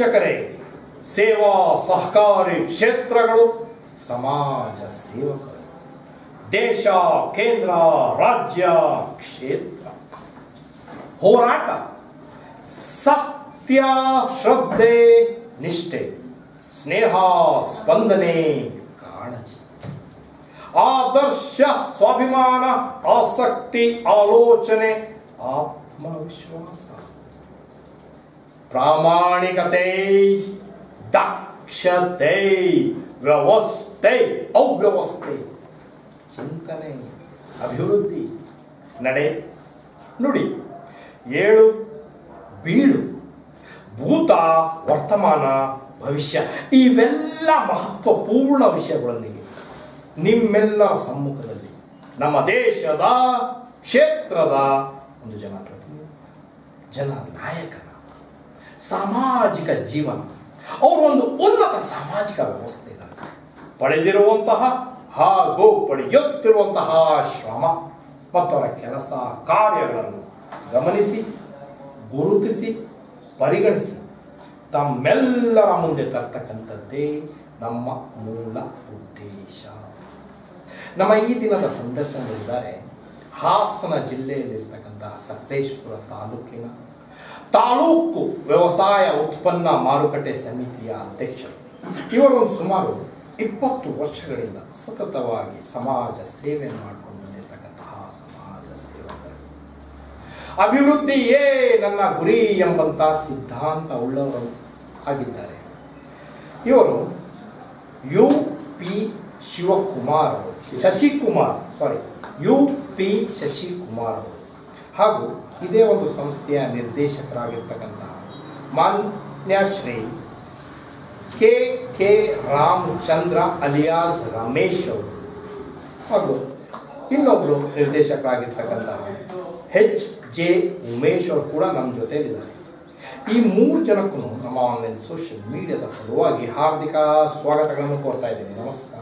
ವೀಕ್ಷಕರೇ ಸೇವಾ ಸಹಕಾರಿ ಕ್ಷೇತ್ರಗಳು ಸಮಾಜ ಸೇವಕರು ದೇಶ ಕೇಂದ್ರ ರಾಜ್ಯ ಕ್ಷೇತ್ರ ಹೋರಾಟ ಸತ್ಯ ಶ್ರದ್ಧೆ ನಿಷ್ಠೆ ಸ್ನೇಹ ಸ್ಪಂದನೆ ಕಾಳಜಿ ಆದರ್ಶ ಸ್ವಾಭಿಮಾನ ಆಸಕ್ತಿ ಆಲೋಚನೆ ಆತ್ಮವಿಶ್ವಾಸ ಪ್ರಾಮಾಣಿಕತೆ ದಕ್ಷತೆ ವ್ಯವಸ್ಥೆ ಅವ್ಯವಸ್ಥೆ ಚಿಂತನೆ ಅಭಿವೃದ್ಧಿ ನಡೆ ನುಡಿ ಏಳು ಬೀಳು ಭೂತ ವರ್ತಮಾನ ಭವಿಷ್ಯ ಇವೆಲ್ಲ ಮಹತ್ವಪೂರ್ಣ ವಿಷಯಗಳೊಂದಿಗೆ ನಿಮ್ಮೆಲ್ಲರ ಸಮ್ಮುಖದಲ್ಲಿ ನಮ್ಮ ದೇಶದ ಕ್ಷೇತ್ರದ ಒಂದು ಜನಪ್ರತಿನಿಧಿ ಜನ ನಾಯಕನ ಸಾಮಾಜಿಕ ಜೀವನ ಅವರು ಒಂದು ಉನ್ನತ ಸಾಮಾಜಿಕ ವ್ಯವಸ್ಥೆಗಾಗಿ ಪಡೆದಿರುವಂತಹ ಹಾಗೂ ಪಡೆಯುತ್ತಿರುವಂತಹ ಶ್ರಮ ಮತ್ತು ಅವರ ಕೆಲಸ ಕಾರ್ಯಗಳನ್ನು ಗಮನಿಸಿ ಗುರುತಿಸಿ ಪರಿಗಣಿಸಿ ತಮ್ಮೆಲ್ಲರ ಮುಂದೆ ತರ್ತಕ್ಕಂಥದ್ದೇ ನಮ್ಮ ಮೂಲ ಉದ್ದೇಶ ನಮ್ಮ ಈ ದಿನದ ಸಂದರ್ಶನಗಳಿದ್ದಾರೆ ಹಾಸನ ಜಿಲ್ಲೆಯಲ್ಲಿರ್ತಕ್ಕಂತಹ ಸಕಲೇಶ್ಪುರ ತಾಲೂಕಿನ ತಾಲೂಕು ವ್ಯವಸಾಯ ಉತ್ಪನ್ನ ಮಾರುಕಟ್ಟೆ ಸಮಿತಿಯ ಅಧ್ಯಕ್ಷರು ಇವರು ಒಂದು ಸುಮಾರು ಇಪ್ಪತ್ತು ವರ್ಷಗಳಿಂದ ಸತತವಾಗಿ ಸಮಾಜ ಸೇವೆಯನ್ನು ಮಾಡಿಕೊಂಡು ಬಂದಿರತಕ್ಕಂತಹ ಸಮಾಜ ಸೇವಕರು ಅಭಿವೃದ್ಧಿಯೇ ನನ್ನ ಗುರಿ ಎಂಬಂತ ಸಿದ್ಧಾಂತ ಉಳ್ಳವರು ಆಗಿದ್ದಾರೆ ಇವರು ಯು ಪಿ ಶಿವಕುಮಾರ್ ಅವರು Shashikumar sorry U P Shashikumar ಅವರು ಹಾಗೂ ಇದೇ ಒಂದು ಸಂಸ್ಥೆಯ ನಿರ್ದೇಶಕರಾಗಿರ್ತಕ್ಕಂತಹ ಮಾನ್ಯ Shri K K Ramachandra alias Ramesh ಅವರು ಹಾಗೂ ಇನ್ನೊಬ್ಬರು ನಿರ್ದೇಶಕರಾಗಿರ್ತಕ್ಕಂತಹ ಎಚ್ ಜೆ ಉಮೇಶ್ ಅವರು ಕೂಡ ನಮ್ಮ ಜೊತೆಲಿದ್ದಾರೆ ಈ ಮೂರು ಜನಕ್ಕೂ ನಮ್ಮ ಆನ್ಲೈನ್ ಸೋಷಿಯಲ್ ಮೀಡಿಯಾದ ಸಲುವಾಗಿ ಹಾರ್ದಿಕ ಸ್ವಾಗತಗಳನ್ನು ಕೋರ್ತಾ ಇದ್ದೀನಿ ನಮಸ್ಕಾರ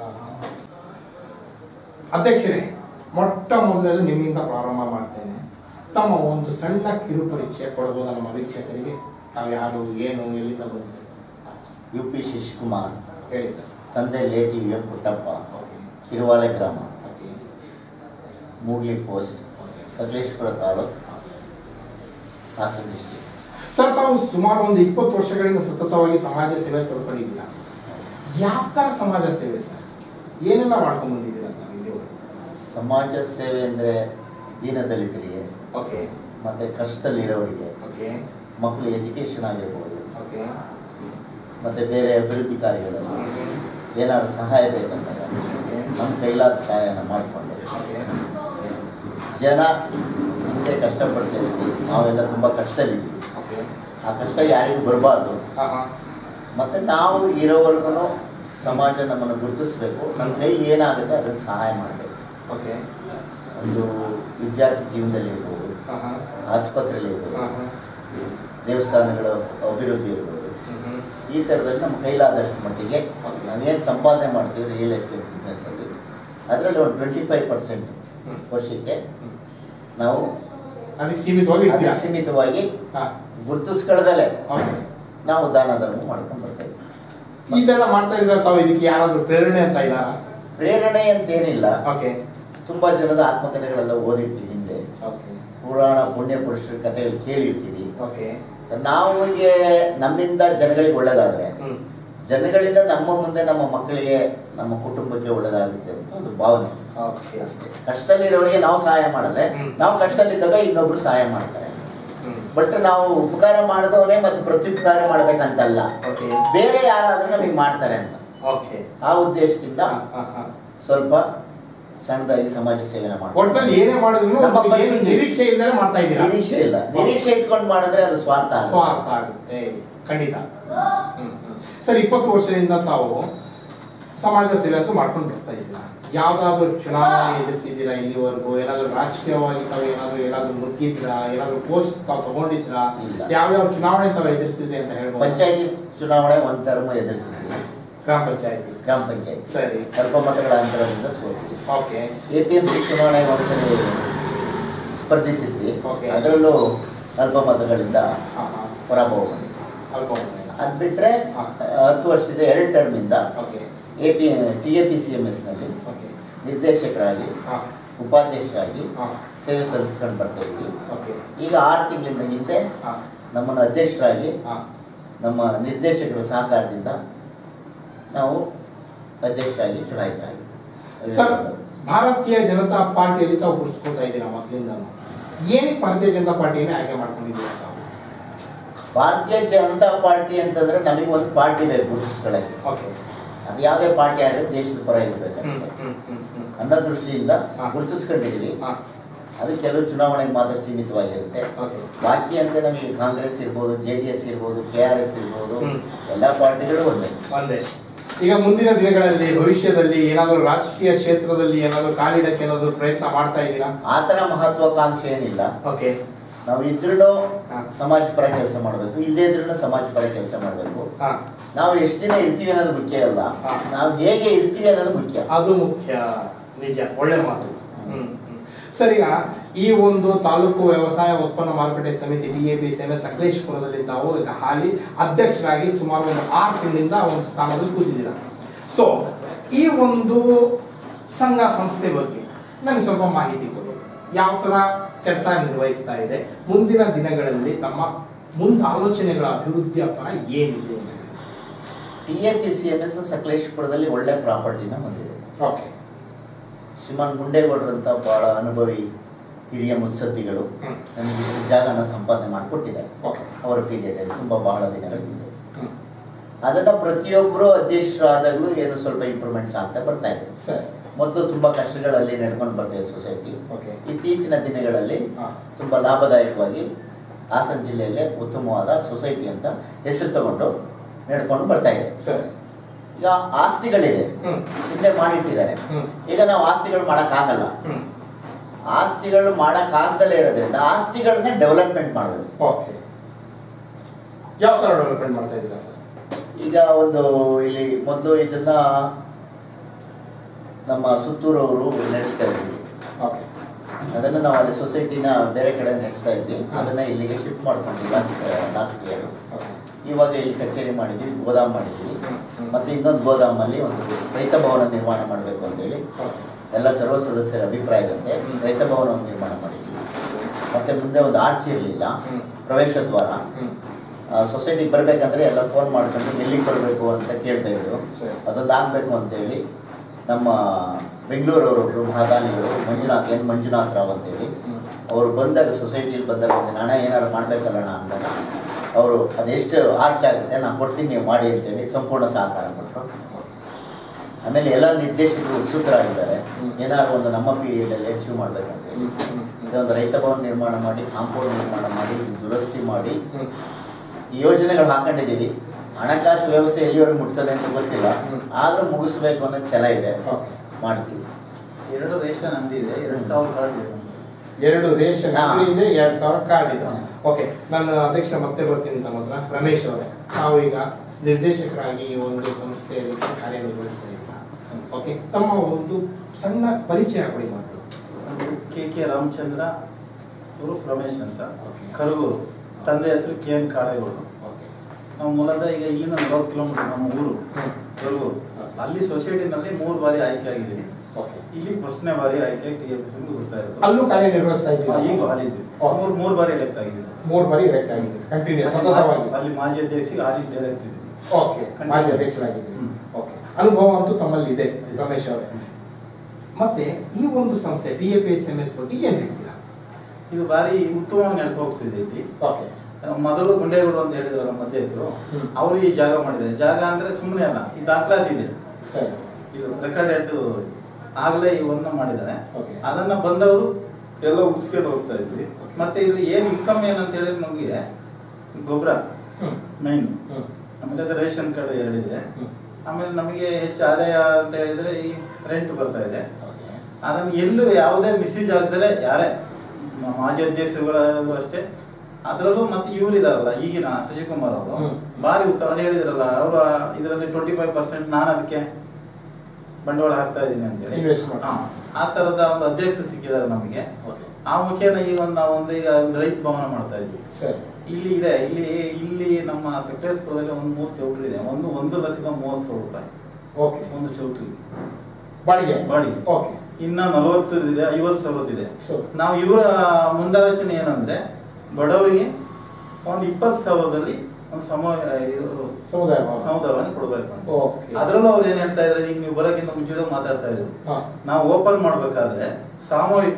ಅಧ್ಯಕ್ಷರೇ ಮೊಟ್ಟ ಮೊದಲು ನಿಮ್ಮಿಂದ ಪ್ರಾರಂಭ ಮಾಡ್ತೇನೆ ತಮ್ಮ ಒಂದು ಸಣ್ಣ ಕಿರು ಪರಿಚಯ ಕೊಡ್ಬೋದಾ ನಮ್ಮ ವೀಕ್ಷಕರಿಗೆ ತಾವು ಯಾರು ಏನು ಎಲ್ಲಿಂದ ಬಂತು ಯು ಪಿ ಶಶಿಕುಮಾರ್ ಹೇಳಿ ಸರ್ ತಂದೆ late V M Puttappa okay Kiruvale ಗ್ರಾಮ okay Moodli post Sakleshpur taluk Hassan district sir ತಾವು ಸುಮಾರು ಒಂದು ಇಪ್ಪತ್ತು ವರ್ಷಗಳಿಂದ ಸತತವಾಗಿ ಸಮಾಜ ಸೇವೆ ತೊಡ್ಕೊಂಡಿದ್ದೀರಾ ಯಾವ ಥರ ಸಮಾಜ ಸೇವೆ ಸರ್ ಏನೆಲ್ಲ ಮಾಡ್ಕೊಂಡು ಬಂದಿದ್ದೀರಾ ತಾವು ಇಲ್ಲಿವರೆಗೂ ಸಮಾಜ ಸೇವೆ ಅಂದರೆ ದೀನದಲಿತರಿಗೆ ಓಕೆ ಮತ್ತು ಕಷ್ಟದಲ್ಲಿರೋರಿಗೆ ಓಕೆ ಮಕ್ಕಳು ಎಜುಕೇಷನ್ ಆಗಿರ್ಬೋದು ಓಕೆ ಮತ್ತು ಬೇರೆ ಅಭಿವೃದ್ಧಿ ಕಾರ್ಯಗಳಲ್ಲಿ ಏನಾದ್ರು ಸಹಾಯ ಬೇಕಂದಾಗ ನಮ್ಮ ಕೈಲಾದ ಸಹಾಯನ ಮಾಡಿಕೊಂಡು ಜನ ಹಿಂದೆ ಕಷ್ಟಪಡ್ತಾ ಇದ್ವಿ ನಾವೆಲ್ಲ ತುಂಬ ಕಷ್ಟದಲ್ಲಿದ್ವಿ ಓಕೆ ಆ ಕಷ್ಟ ಯಾರಿಗೂ ಬರಬಾರ್ದು ಹಾಂ ಹಾಂ ಮತ್ತು ನಾವು ಇರೋವರೆಗೂ ಸಮಾಜ ನಮ್ಮನ್ನು ಗುರುತಿಸ್ಬೇಕು ನಮ್ಮ ಕೈಲಿ ಏನಾಗುತ್ತೆ ಅದನ್ನು ಸಹಾಯ ಮಾಡಬೇಕು ಓಕೆ ಒಂದು ವಿದ್ಯಾರ್ಥಿ ಜೀವನದಲ್ಲಿ ಇರ್ಬೋದು ಹಾಂ ಹಾಂ ಆಸ್ಪತ್ರೆಯಲ್ಲಿ ಇರ್ಬೋದು ಹಾಂ ಹಾಂ ದೇವಸ್ಥಾನಗಳ ಅಭಿವೃದ್ಧಿ ಇರ್ಬೋದು ಹ್ಞೂ ಈ ಥರದಲ್ಲಿ ನಮ್ಮ ಕೈಲಾದಷ್ಟು ಮಟ್ಟಿಗೆ ನಾವೇನು ಸಂಪಾದನೆ ಮಾಡ್ತೀವಿ ರಿಯಲ್ ಎಸ್ಟೇಟ್ ಬಿಸ್ನೆಸ್ಸಲ್ಲಿ ಅದರಲ್ಲಿ ಒಂದು ಟ್ವೆಂಟಿ ಫೈವ್ ಪರ್ಸೆಂಟ್ ಹ್ಮ್. ವರ್ಷಕ್ಕೆ ನಾವು ಅದಕ್ಕೆ ಸೀಮಿತವಾಗಿ ಅದಕ್ಕೆ ಇದ್ದೀರಾ ಸೀಮಿತವಾಗಿ ಹಾಂ ಗುರುತಿಸ್ಕೊಳ್ಳದಲ್ಲೇ ಓಕೆ ನಾವು ದಾನ ಧರ್ಮ ಮಾಡ್ಕೊಂಡು ಬರ್ತಾ ಇದ್ದೀವಿ ಇದೆಲ್ಲ ಮಾಡ್ತಾ ಇದ್ರ ತಾವು ಇದಕ್ಕೆ ಯಾರಾದ್ರೂ ಪ್ರೇರಣೆ ಅಂತ ಇದ್ದಾರಾ ಪ್ರೇರಣೆ ಅಂತೇನಿಲ್ಲ ಓಕೆ ತುಂಬಾ ಜನದ ಆತ್ಮಕಥೆಗಳೆಲ್ಲ ಓದಿರ್ತೀವಿ ಹಿಂದೆ ಓಕೆ ಪುರಾಣ ಪುಣ್ಯ ಪುರುಷರ ಕಥೆಗಳು ಕೇಳಿರ್ತೀವಿ ಓಕೆ ನಮಗೆ ನಮ್ಮಿಂದ ಜನಗಳಿಗೆ ಒಳ್ಳೇದಾದ್ರೆ ಹ್ಮ್ ಜನಗಳಿಂದ ನಮ್ಮ ಮುಂದೆ ನಮ್ಮ ಮಕ್ಕಳಿಗೆ ನಮ್ಮ ಕುಟುಂಬಕ್ಕೆ ಒಳ್ಳೇದಾಗುತ್ತೆ ಅಂತ ಒಂದು ಭಾವನೆ ಓಕೆ ಅಷ್ಟೇ ಕಷ್ಟದಲ್ಲಿರೋರಿಗೆ ನಾವು ಸಹಾಯ ಮಾಡಿದ್ರೆ ಹ್ಮ್. ನಾವು ಕಷ್ಟದಲ್ಲಿದ್ದಾಗ ಇನ್ನೊಬ್ರು ಸಹಾಯ ಮಾಡ್ತಾರೆ ಹ್ಮ್ ಬಟ್ ನಾವು ಉಪಕಾರ ಮಾಡಿದವನೇ ಮತ್ತು ಪ್ರತ್ಯುಪಕಾರ ಮಾಡ್ಬೇಕಂತಲ್ಲ ಓಕೆ ಬೇರೆ ಯಾರಾದ್ರೂ ನಮಗೆ ಮಾಡ್ತಾರೆ ಅಂತ ಓಕೆ ಆ ಉದ್ದೇಶದಿಂದ ಸ್ವಲ್ಪ ಸಣ್ಣದಾಗಿ ಸಮಾಜ ಸೇವೆನ ಮಾಡ್ತಾರೆ ಒಟ್ನಲ್ಲಿ ಏನೇ ಮಾಡಿದ್ರು ನಮ್ಮ ಏನು ಪರಿಮಿತಿ. ನಿರೀಕ್ಷೆ ಇಲ್ಲದೆ ಮಾಡ್ತಾ ಇದ್ದೀರಾ ನಿರೀಕ್ಷೆ ಇಲ್ಲ ನಿರೀಕ್ಷೆ ಇಟ್ಕೊಂಡು ಮಾಡಿದ್ರೆ ಅದು ಸ್ವಾರ್ಥ ಅಲ್ಲ. ಸ್ವಾರ್ಥ ಆಗುತ್ತೆ ಖಂಡಿತ ಹ್ಮ್, ಹ್ಮ್. ಸರ್ ಇಪ್ಪತ್ತು ವರ್ಷದಿಂದ ತಾವು ಸಮಾಜ ಸೇವೆ ಅಂತೂ ಮಾಡ್ಕೊಂಡು ಬರ್ತಾ ಇದ್ದೀರಾ ಯಾವ್ದಾದ್ರು ಚುನಾವಣೆ ಎದುರಿಸಿದ್ದೀರಾ ಇಲ್ಲಿವರೆಗೂ ಏನಾದ್ರು ರಾಜಕೀಯವಾಗಿ ತಾವು ಏನಾದ್ರು ಏನಾದ್ರು ಮುಗ್ಗಿದ್ರಾ ಏನಾದ್ರು ಪೋಸ್ಟ್ ತಾವು ತಗೊಂಡಿದ್ರಾ ಇಲ್ಲ. ಯಾವ್ಯಾವ ಚುನಾವಣೆ ತಾವು ಎದುರಿಸಿದ್ರಿ ಅಂತ ಹೇಳ್ಬೋದು ಪಂಚಾಯತಿ ಚುನಾವಣೆ ಒಂದ್ ಟರ್ಮ್ ಎದುರಿಸಿದ್ವಿ ಗ್ರಾಮ ಪಂಚಾಯತಿ ಗ್ರಾಮ ಪಂಚಾಯತಿ ಸರಿ ಸ್ವಲ್ಪ ಮತಗಳ ಅಂತರದಿಂದ ಸೋತ್ವಿ okay A P M C ಚುನಾವಣೆ ಒಂದ್ಸರಿ ಸ್ಪರ್ಧಿಸಿದ್ವಿ Okay. ಅದರಲ್ಲೂ ಅಲ್ಪ ಮತಗಳಿಂದ ಹಾ ಹಾ ಪರಾಭವ ಬಂದಿದೆ ಅಲ್ಪ ಮತ. ಅದು ಬಿಟ್ಟರೆ ಹಾ. ಹತ್ತು ವರ್ಷದ ಎರಡು ಟರ್ಮಿಂದ okay A P T A P C M ಎಸ್ನಲ್ಲಿ ಓಕೆ ನಿರ್ದೇಶಕರಾಗಿ ಹಾಂ ಉಪಾಧ್ಯಕ್ಷರಾಗಿ ಹಾಂ ಸೇವೆ ಸಲ್ಲಿಸ್ಕೊಂಡು ಬರ್ತಾ ಇದ್ವಿ ಓಕೆ ಈಗ ಆರು ತಿಂಗಳಿಂದ ಹಿಂದೆ ಹಾಂ ನಮ್ಮನ್ನು ಅಧ್ಯಕ್ಷರಾಗಿ ಹಾಂ ನಮ್ಮ ನಿರ್ದೇಶಕರ ಸಹಕಾರದಿಂದ ನಾವು ಅಧ್ಯಕ್ಷರಾಗಿ ಚುನಾಯಿತರಾಗಿ ಸರ್ ಭಾರತೀಯ ಜನತಾ ಪಾರ್ಟಿಯಲ್ಲಿ ತಾವು ಗುರುಸ್ಕೊತಾ ಇದ್ದೀರಾ ಮೊದಲಿಂದ ಏನಕ್ಕೆ ಭಾರತೀಯ ಜನತಾ ಪಾರ್ಟಿಯನ್ನೇ ಆಯ್ಕೆ ಮಾಡ್ಕೊಂಡಿದ್ದೀರಾ ತಾವು ಭಾರತೀಯ ಜನತಾ ಪಾರ್ಟಿ ಅಂತಂದ್ರೆ ನಮಗೆ ಒಂದು ಪಾರ್ಟಿ ಬೇಕು ಗುರುತಿಸ್ಕೊಳ್ಳೋಕ್ಕೆ ಓಕೆ ಅದು ಯಾವುದೇ ಪಾರ್ಟಿ ಆದರೆ ದೇಶದ ಪರ ಹ್ಮ್ ಇರಬೇಕಷ್ಟೇ ಹ್ಮ್ ಹ್ಮ್ ಹ್ಮ್ ಅನ್ನೋ ದೃಷ್ಟಿಯಿಂದ ಹಾ. ಗುರುತಿಸ್ಕೊಂಡಿದ್ದೀವಿ ಹಾಂ ಅದು ಕೆಲವು ಚುನಾವಣೆಗೆ ಮಾತ್ರ ಸೀಮಿತವಾಗಿರುತ್ತೆ ಓಕೆ ಬಾಕಿ ಅಂತ ನಮಗೆ ಕಾಂಗ್ರೆಸ್ ಇರ್ಬೋದು ಜೆ ಡಿ ಎಸ್ ಇರ್ಬೋದು ಕೆ ಆರ್ ಎಸ್ ಇರ್ಬೋದು ಹ್ಮ್. ಎಲ್ಲ ಪಾರ್ಟಿಗಳು ಒಂದೇ ಒಂದೇ ಈಗ ಮುಂದಿನ ದಿನಗಳಲ್ಲಿ ಭವಿಷ್ಯದಲ್ಲಿ ಏನಾದರೂ ರಾಜಕೀಯ ಕ್ಷೇತ್ರದಲ್ಲಿ ಏನಾದರೂ ಕಾಲಿಡಕ್ಕೆ ಏನಾದರೂ ಪ್ರಯತ್ನ ಮಾಡ್ತಾ ಇದ್ದೀರಾ ಆ ಥರ ಮಹತ್ವಾಕಾಂಕ್ಷೆ ಏನಿಲ್ಲ ಓಕೆ ನಾವು ಇದ್ರೂ ಹಾ. ಸಮಾಜ ಪರ ಕೆಲಸ ಮಾಡಬೇಕು ಇಲ್ಲದೇ ಇದ್ರೂ ಸಮಾಜ ಪರ ಕೆಲಸ ಮಾಡಬೇಕು ಹಾ ನಾವು ಎಷ್ಟು ದಿನ ಇರ್ತೀವಿ ಅನ್ನೋದು ಮುಖ್ಯ ಅಲ್ಲ ಹಾ. ನಾವು ಹೇಗೆ ಇರ್ತೀವಿ ಅನ್ನೋದು ಮುಖ್ಯ ಅದು ಮುಖ್ಯ ನಿಜ ಒಳ್ಳೆ ಮಾತು ಹ್ಮ್ ಹ್ಮ್. ಸರ್ ಈಗ ಈ ಒಂದು ತಾಲೂಕು ವ್ಯವಸಾಯ ಉತ್ಪನ್ನ ಮಾರುಕಟ್ಟೆ ಸಮಿತಿ ಟಿ ಎ ಪಿ ಸೇವೆ ಸಕಲೇಶ್ಪುರದಲ್ಲಿ ತಾವು ಈಗ ಹಾಲಿ ಅಧ್ಯಕ್ಷರಾಗಿ ಸುಮಾರು ಒಂದು ಆರು ತಿಂಗಳಿಂದ ಒಂದು ಸ್ಥಾನದಲ್ಲಿ ಕೂತಿದ್ದೀರಾ ಸೊ ಈ ಒಂದು ಸಂಘ ಸಂಸ್ಥೆ ಬಗ್ಗೆ ನನಗೆ ಸ್ವಲ್ಪ ಮಾಹಿತಿ ಕೊಡಿ ಯಾವ ತರ ಕೆಲಸ ನಿರ್ವಹಿಸ್ತಾ ಇದೆ ಮುಂದಿನ ದಿನಗಳಲ್ಲಿ ತಮ್ಮ ಮುಂದೆ ಆಲೋಚನೆಗಳ ಅಭಿವೃದ್ಧಿಯ ಪರ ಏನಿದೆ ಅಂತ ಹೇಳಿ. T A P C M S ಸಕಲೇಶ್ಪುರದಲ್ಲಿ ಒಳ್ಳೆ ಪ್ರಾಪರ್ಟಿನ ಹೊಂದಿದೆ ಓಕೆ ಶ್ರೀಮಾನ್ ಗುಂಡೇಗೌಡರು ಅಂತ ಬಹಳ ಅನುಭವಿ ಹಿರಿಯ ಮುತ್ಸದ್ದಿಗಳು ಹ್ಮ್ ನಮಗೆ ಇಷ್ಟು ಜಾಗನ ಸಂಪಾದನೆ ಮಾಡಿಕೊಟ್ಟಿದ್ದಾರೆ ಓಕೆ ಅವರ ಪೀರಿಯಡಲ್ಲಿ ತುಂಬ ಬಹಳ ದಿನಗಳಿಂದ ಹ್ಮ್ ಅದನ್ನ ಪ್ರತಿಯೊಬ್ಬರು ಅಧ್ಯಕ್ಷರಾದಾಗಲೂ ಏನು ಸ್ವಲ್ಪ ಇಂಪ್ರೂವ್ಮೆಂಟ್ಸ್ ಆಗ್ತಾ ಬರ್ತಾ ಇದೆ ಸರಿ ಮೊದಲು ತುಂಬಾ ಕಷ್ಟಗಳಲ್ಲಿ ನಡ್ಕೊಂಡು ಬರ್ತಿದೆ ಸೊಸೈಟಿ ಓಕೆ ಇತ್ತೀಚಿನ ದಿನಗಳಲ್ಲಿ ಹಾ ತುಂಬಾ ಲಾಭದಾಯಕವಾಗಿ ಹಾಸನ ಜಿಲ್ಲೆಯಲ್ಲೇ ಉತ್ತಮವಾದ ಸೊಸೈಟಿ ಅಂತ ಹೆಸರು ತಗೊಂಡು ನಡ್ಕೊಂಡು ಬರ್ತಾ ಇದೆ ಸರಿ ಈಗ ಆಸ್ತಿಗಳಿದೆ ಹ್ಮ್ ಹಿಂದೆ ಮಾಡಿಟ್ಟಿದ್ದಾರೆ ಹ್ಮ್ ಈಗ ನಾವು ಆಸ್ತಿಗಳು ಮಾಡೋಕ್ಕಾಗಲ್ಲ ಹ್ಮ್ ಆಸ್ತಿಗಳು ಮಾಡೋಕ್ಕಾಗ್ದಲೇ ಇರೋದ್ರಿಂದ ಆಸ್ತಿಗಳನ್ನ ಡೆವಲಪ್ಮೆಂಟ್ ಮಾಡಬೇಕು ಓಕೆ ಯಾವ ತರ ಡೆವಲಪ್ಮೆಂಟ್ ಮಾಡ್ತಾ ಇದ್ದೀರಾ ಸರ್ ಈಗ ಒಂದು ಇಲ್ಲಿ ಮೊದಲು ಇದನ್ನ ನಮ್ಮ ಸುತ್ತೂರವರು ನಡೆಸ್ತಾ ಇದ್ವಿ ಓಕೆ ಅದನ್ನು ನಾವು ಅಲ್ಲಿ ಸೊಸೈಟಿನ ಬೇರೆ ಕಡೆ ನಡೆಸ್ತಾ ಇದ್ವಿ ಅದನ್ನ ಇಲ್ಲಿಗೆ ಶಿಫ್ಟ್ ಮಾಡ್ಕೊಂಡ್ವಿ ಲಾಸ್ಟ್ ಲಾಸ್ಟ್ ಇಯರ್ ಓಕೆ ಇವಾಗ ಇಲ್ಲಿ ಕಚೇರಿ ಮಾಡಿದ್ವಿ ಗೋದಾಮ್ ಮಾಡಿದ್ವಿ ಹ್ಮ್, ಹ್ಮ್. ಮತ್ತೆ ಇನ್ನೊಂದು ಗೋದಾಮಲ್ಲಿ ಒಂದು ರೈತ ಭವನ ನಿರ್ಮಾಣ ಮಾಡಬೇಕು ಅಂತೇಳಿ ಓಕೆ ಎಲ್ಲ ಸರ್ವ ಸದಸ್ಯರ ಅಭಿಪ್ರಾಯದಂತೆ ಹ್ಮ್. ರೈತ ಭವನ ನಿರ್ಮಾಣ ಮಾಡಿದ್ವಿ ಮತ್ತೆ ಮುಂದೆ ಒಂದು ಆರ್ಚ್ ಇರಲಿಲ್ಲ ಹ್ಮ್. ಪ್ರವೇಶ ದ್ವಾರ ಹ್ಮ್ ಸೊಸೈಟಿಗೆ ಬರಬೇಕಂದ್ರೆ ಎಲ್ಲ ಫೋನ್ ಮಾಡ್ಕೊಂಡು ಎಲ್ಲಿಗೆ ಬರಬೇಕು ಅಂತ ಕೇಳ್ತಾ ಇದ್ರು ಸರಿ. ಅದೊಂದು ಆಗಬೇಕು ಅಂತೇಳಿ ನಮ್ಮ ಬೆಂಗಳೂರವರೊಬ್ಬರು ಮಹಾದಾನಿಗಳು ಮಂಜುನಾಥ್ ಎನ್ ಮಂಜುನಾಥ್ ರಾವ್ ಅಂತೇಳಿ ಹ್ಮ್ ಅವರು ಬಂದಾಗ ಸೊಸೈಟಿಲಿ ಬಂದಾಗ ಒಂದು ಹಣ ಏನಾದ್ರು ಮಾಡ್ಬೇಕಲ್ಲಣ್ಣ ಅಂದಾಗ ಅವರು ಅದೆಷ್ಟು ಆರ್ಚ್ ಆಗುತ್ತೆ ನಾನು ಕೊಡ್ತೀನಿ ನೀವು ಮಾಡಿ ಅಂತೇಳಿ ಸಂಪೂರ್ಣ ಸಹಕಾರ ಕೊಟ್ಟರು ಆಮೇಲೆ ಎಲ್ಲ ನಿರ್ದೇಶಕರು ಉತ್ಸುಕರಾಗಿದ್ದಾರೆ ಹ್ಮ್. ಏನಾದ್ರು ಒಂದು ನಮ್ಮ ಪೀರಿಯಡಲ್ಲಿ ಅಚೀವ್ ಮಾಡ್ಬೇಕಂತೇಳಿ ಹ್ಮ್ ಹ್ಮ್ ಇದೊಂದು ರೈತ ಭವನ ನಿರ್ಮಾಣ ಮಾಡಿ ಕಾಂಪೌಂಡ್ ನಿರ್ಮಾಣ ಮಾಡಿ ದುರಸ್ತಿ ಮಾಡಿ ಹ್ಮ್ ಈ ಯೋಜನೆಗಳು ಹಾಕೊಂಡಿದ್ದೀವಿ ಹಣಕಾಸು ವ್ಯವಸ್ಥೆ ಎಲ್ಲಿವರೆಗೂ ಮುಟ್ತದೆ ಅಂತ ಗೊತ್ತಿಲ್ಲ ಹ್ಮ್. ಆದ್ರೂ ಮುಗಿಸ್ಬೇಕು ಅನ್ನೋ ಛಲ ಇದೆ ಓಕೆ ಮಾಡ್ತೀವಿ ಎರಡು ರೇಷನ್ ಅಂಗಡಿ ಇದೆ ಎರಡು ಸಾವಿರ ಕಾರ್ಡ್ ಇದೆ ಎರಡು ರೇಷನ್ ಹಾ. ಅಂಗಡಿ ಇದೆ ಎರಡ್ ಸಾವಿರ ಕಾರ್ಡ್ ಇದೆ ಓಕೆ ನಾನು ಅಧ್ಯಕ್ಷ ಮತ್ತೆ ಬರ್ತೀನಿ ತಮ್ಮ ಹತ್ರ ರಮೇಶ್ ಅವರೇ ತಾವು ಈಗ ನಿರ್ದೇಶಕರಾಗಿ ಈ ಒಂದು ಸಂಸ್ಥೆಯಲ್ಲಿ ಕಾರ್ಯನಿರ್ವಹಿಸ್ತಾ ಇದ್ದೀರಾ ಓಕೆ ತಮ್ಮ ಒಂದು ಸಣ್ಣ ಪರಿಚಯ ಕೊಡಿ ಮತ್ತು ಕೆ ಕೆ ರಾಮಚಂದ್ರ ಉರುಫ್ ರಮೇಶ್ ಅಂತ Okay. ಕರಗೂರು ತಂದೆ ಹೆಸರು ಕೆ ಎನ್ ಕಾಳೇಗೌಡರು ಓಕೆ ನಾವು ಮೂಲದ ಈಗ ಇಲ್ಲಿಂದ ನಲವತ್ತು ಕಿಲೋಮೀಟರ್ ನಮ್ಮ ಊರು ಹ್ಮ್. ಕರಗೂರು Okay. ಅಲ್ಲಿ ಸೊಸೈಟಿನಲ್ಲಿ ಮೂರು ಬಾರಿ ಆಯ್ಕೆ ಆಗಿದ್ದೀನಿ ಓಕೆ ಇಲ್ಲಿ ಫಸ್ಟ್ನೇ ಬಾರಿ ಆಯ್ಕೆ ಟಿ ಎಫ್ ಎಸ್ ಬರ್ತಾ ಇರೋದು ಅಲ್ಲೂ ಕಾರ್ಯನಿರ್ವಹಿಸ್ತಾ ಆ, ಈಗ ಇದ್ದೀರಾ ಅಲ್ಲಿದ್ದೆ Okay. ಮೂರು ಮೂರು ಬಾರಿ ಎಲೆಕ್ಟ್ ಆಗಿದ್ದೀನಿ ಮೂರು ಬಾರಿ ಎಲೆಕ್ಟ್ ಆಗಿದೆ ಕಂಟಿನ್ಯೂ ಸತತವಾಗಿ ಅಲ್ಲಿ ಮಾಜಿ ಅಧ್ಯಕ್ಷಿಗೆ ಹಾಲಿ ಡೈರೆಕ್ಟ್ ಇದ್ದೀನಿ ಓಕೆ ಮಾಜಿ ಅಧ್ಯಕ್ಷರಾಗಿದ್ದೀರಿ ಹ್ಮ್. ಓಕೆ ಅನುಭವ ಅಂತೂ ತಮ್ಮಲ್ಲಿ ಇದೆ ರಮೇಶ್ ಅವರೇ ಮತ್ತೆ ಈ ಒಂದು ಸಂಸ್ಥೆ T A P S M S ಬಗ್ಗೆ ಏನ್ ಹೇಳ್ತೀರಾ ಇದು ಬಾರಿ ಉತ್ತಮವಾಗಿ ನಡ್ಕೊ ಹೋಗ್ತಿದೆ ಇಲ್ಲಿ ಓಕೆ ಮೊದಲು ಗುಂಡೇಗೌಡರು ಅಂತ ಹೇಳಿದ್ರು ನಮ್ಮ ಅಧ್ಯಕ್ಷರು ಹ್ಮ್. ಅವರು ಈ ಜಾಗ ಮಾಡಿದ್ದಾರೆ ಜಾಗ ಅಂದ್ರೆ ಸುಮ್ಮನೆ ಅಲ್ಲ ಈ ದಾಖಲಾತಿ ಇದೆ ಸರಿ ಇದು ರೆಕಾರ್ಡೆಡ್ ಆಗಲೇ ಇವನ್ನ ಮಾಡಿದ್ದಾರೆ ಓಕೆ ಅದನ್ನ ಬಂದವರು ಎಲ್ಲ ಉಳಿಸ್ಕೊಂಡು ಹೋಗ್ತಾ ಇದ್ವಿ Okay. ಮತ್ತೆ ಇಲ್ಲಿ ಏನು ಇನ್ಕಮ್ ಏನಂತ ಹೇಳಿದ್ರೆ ನಮಗೆ ಗೊಬ್ಬರ ಹ್ಮ್ ಮೈನ್ ಹ್ಮ್ ಆಮೇಲೆ ಅದು ರೇಷನ್ ಕಾರ್ಡ್ ಎರಡಿದೆ ಹ್ಮ್ ಆಮೇಲೆ ನಮಗೆ ಹೆಚ್ಚು ಆದಾಯ ಅಂತ ಹೇಳಿದ್ರೆ ಈ ರೆಂಟ್ ಬರ್ತಾ ಇದೆ ಓಕೆ ಅದನ್ನು ಎಲ್ಲೂ ಯಾವುದೇ ಮಿಸ್ಯೂಸ್ ಆಗದರೆ ಯಾರೇ ಮ- ಮಾಜಿ ಅಧ್ಯಕ್ಷರುಗಳಾದ್ರು ಅಷ್ಟೇ ಅದರಲ್ಲೂ ಮತ್ತೆ ಇವ್ರು ಇದಾರಲ್ಲ ಈಗಿನ ಶಶಿಕುಮಾರ್ ಅವರು ಹ್ಮ್. ಭಾರಿ ಉತ್ತಮ ಅದು ಹೇಳಿದ್ರಲ್ಲ ಅವರು ಇದರಲ್ಲಿ ಟ್ವೆಂಟಿ ಫೈವ್ ಪರ್ಸೆಂಟ್ ನಾನು ಅದಕ್ಕೆ ಬಂಡವಾಳ ಹಾಕ್ತಾ ಇದ್ದೀನಿ ಅಂತೇಳಿ Invest ಮಾಡಿ. ಹಾ. ಆ ತರದ ಒಂದು ಅಧ್ಯಕ್ಷ ಸಿಕ್ಕಿದ್ದಾರೆ ನಮಗೆ ಓಕೆ ಆ ಮುಖೇನ ಈಗ ಒಂದು ನಾವು ಒಂದು ಈಗ ಒಂದು ರೈತ ಭವನ ಮಾಡ್ತಾ ಇದ್ವಿ ಸರಿ ಇಲ್ಲಿ ಇದೆ ಇಲ್ಲಿ ಇಲ್ಲಿ ನಮ್ಮ ಸಕಲೇಶ್ಪುರದಲ್ಲಿ ಒಂದು ಮೂರು ಚೌಟ್ರಿ ಇದೆ ಒಂದು ಒಂದು ಲಕ್ಷದ ಮೂವತ್ತು ಸಾವಿರ ರೂಪಾಯಿ ಓಕೆ ಒಂದು ಚೌಟ್ರಿ ಬಾಡಿಗೆ ಬಾಡಿಗೆ. ಓಕೆ ಇನ್ನ ನಲವತ್ತು ಇದೆ ಐವತ್ತು ಸಾವಿರದಿದೆ Sure. ನಾವು ಇವರ ಮುಂದಾಲೋಚನೆ ಏನಂದ್ರೆ ಬಡವರಿಗೆ ಒಂದು ಇಪ್ಪತ್ತು ಸಾವಿರದಲ್ಲಿ ಒಂದು ಸಮ ಇದು ಸಮುದಾಯ ಭವನ. ಸಮುದಾಯವನ್ನು ಕೊಡಬೇಕು ಅಂತ ಓಕೆ ಅದರಲ್ಲೂ ಅವ್ರು ಏನ್ ಹೇಳ್ತಾ ಇದ್ದಾರೆ ಈಗ ನೀವು ಬರೋಕ್ಕಿಂತ ಮುಂಚೆ ಮಾತಾಡ್ತಾ ಇದ್ರು ಹಾ ನಾವು ಓಪನ್ ಮಾಡ್ಬೇಕಾದ್ರೆ ಸಾಮೂಹಿಕ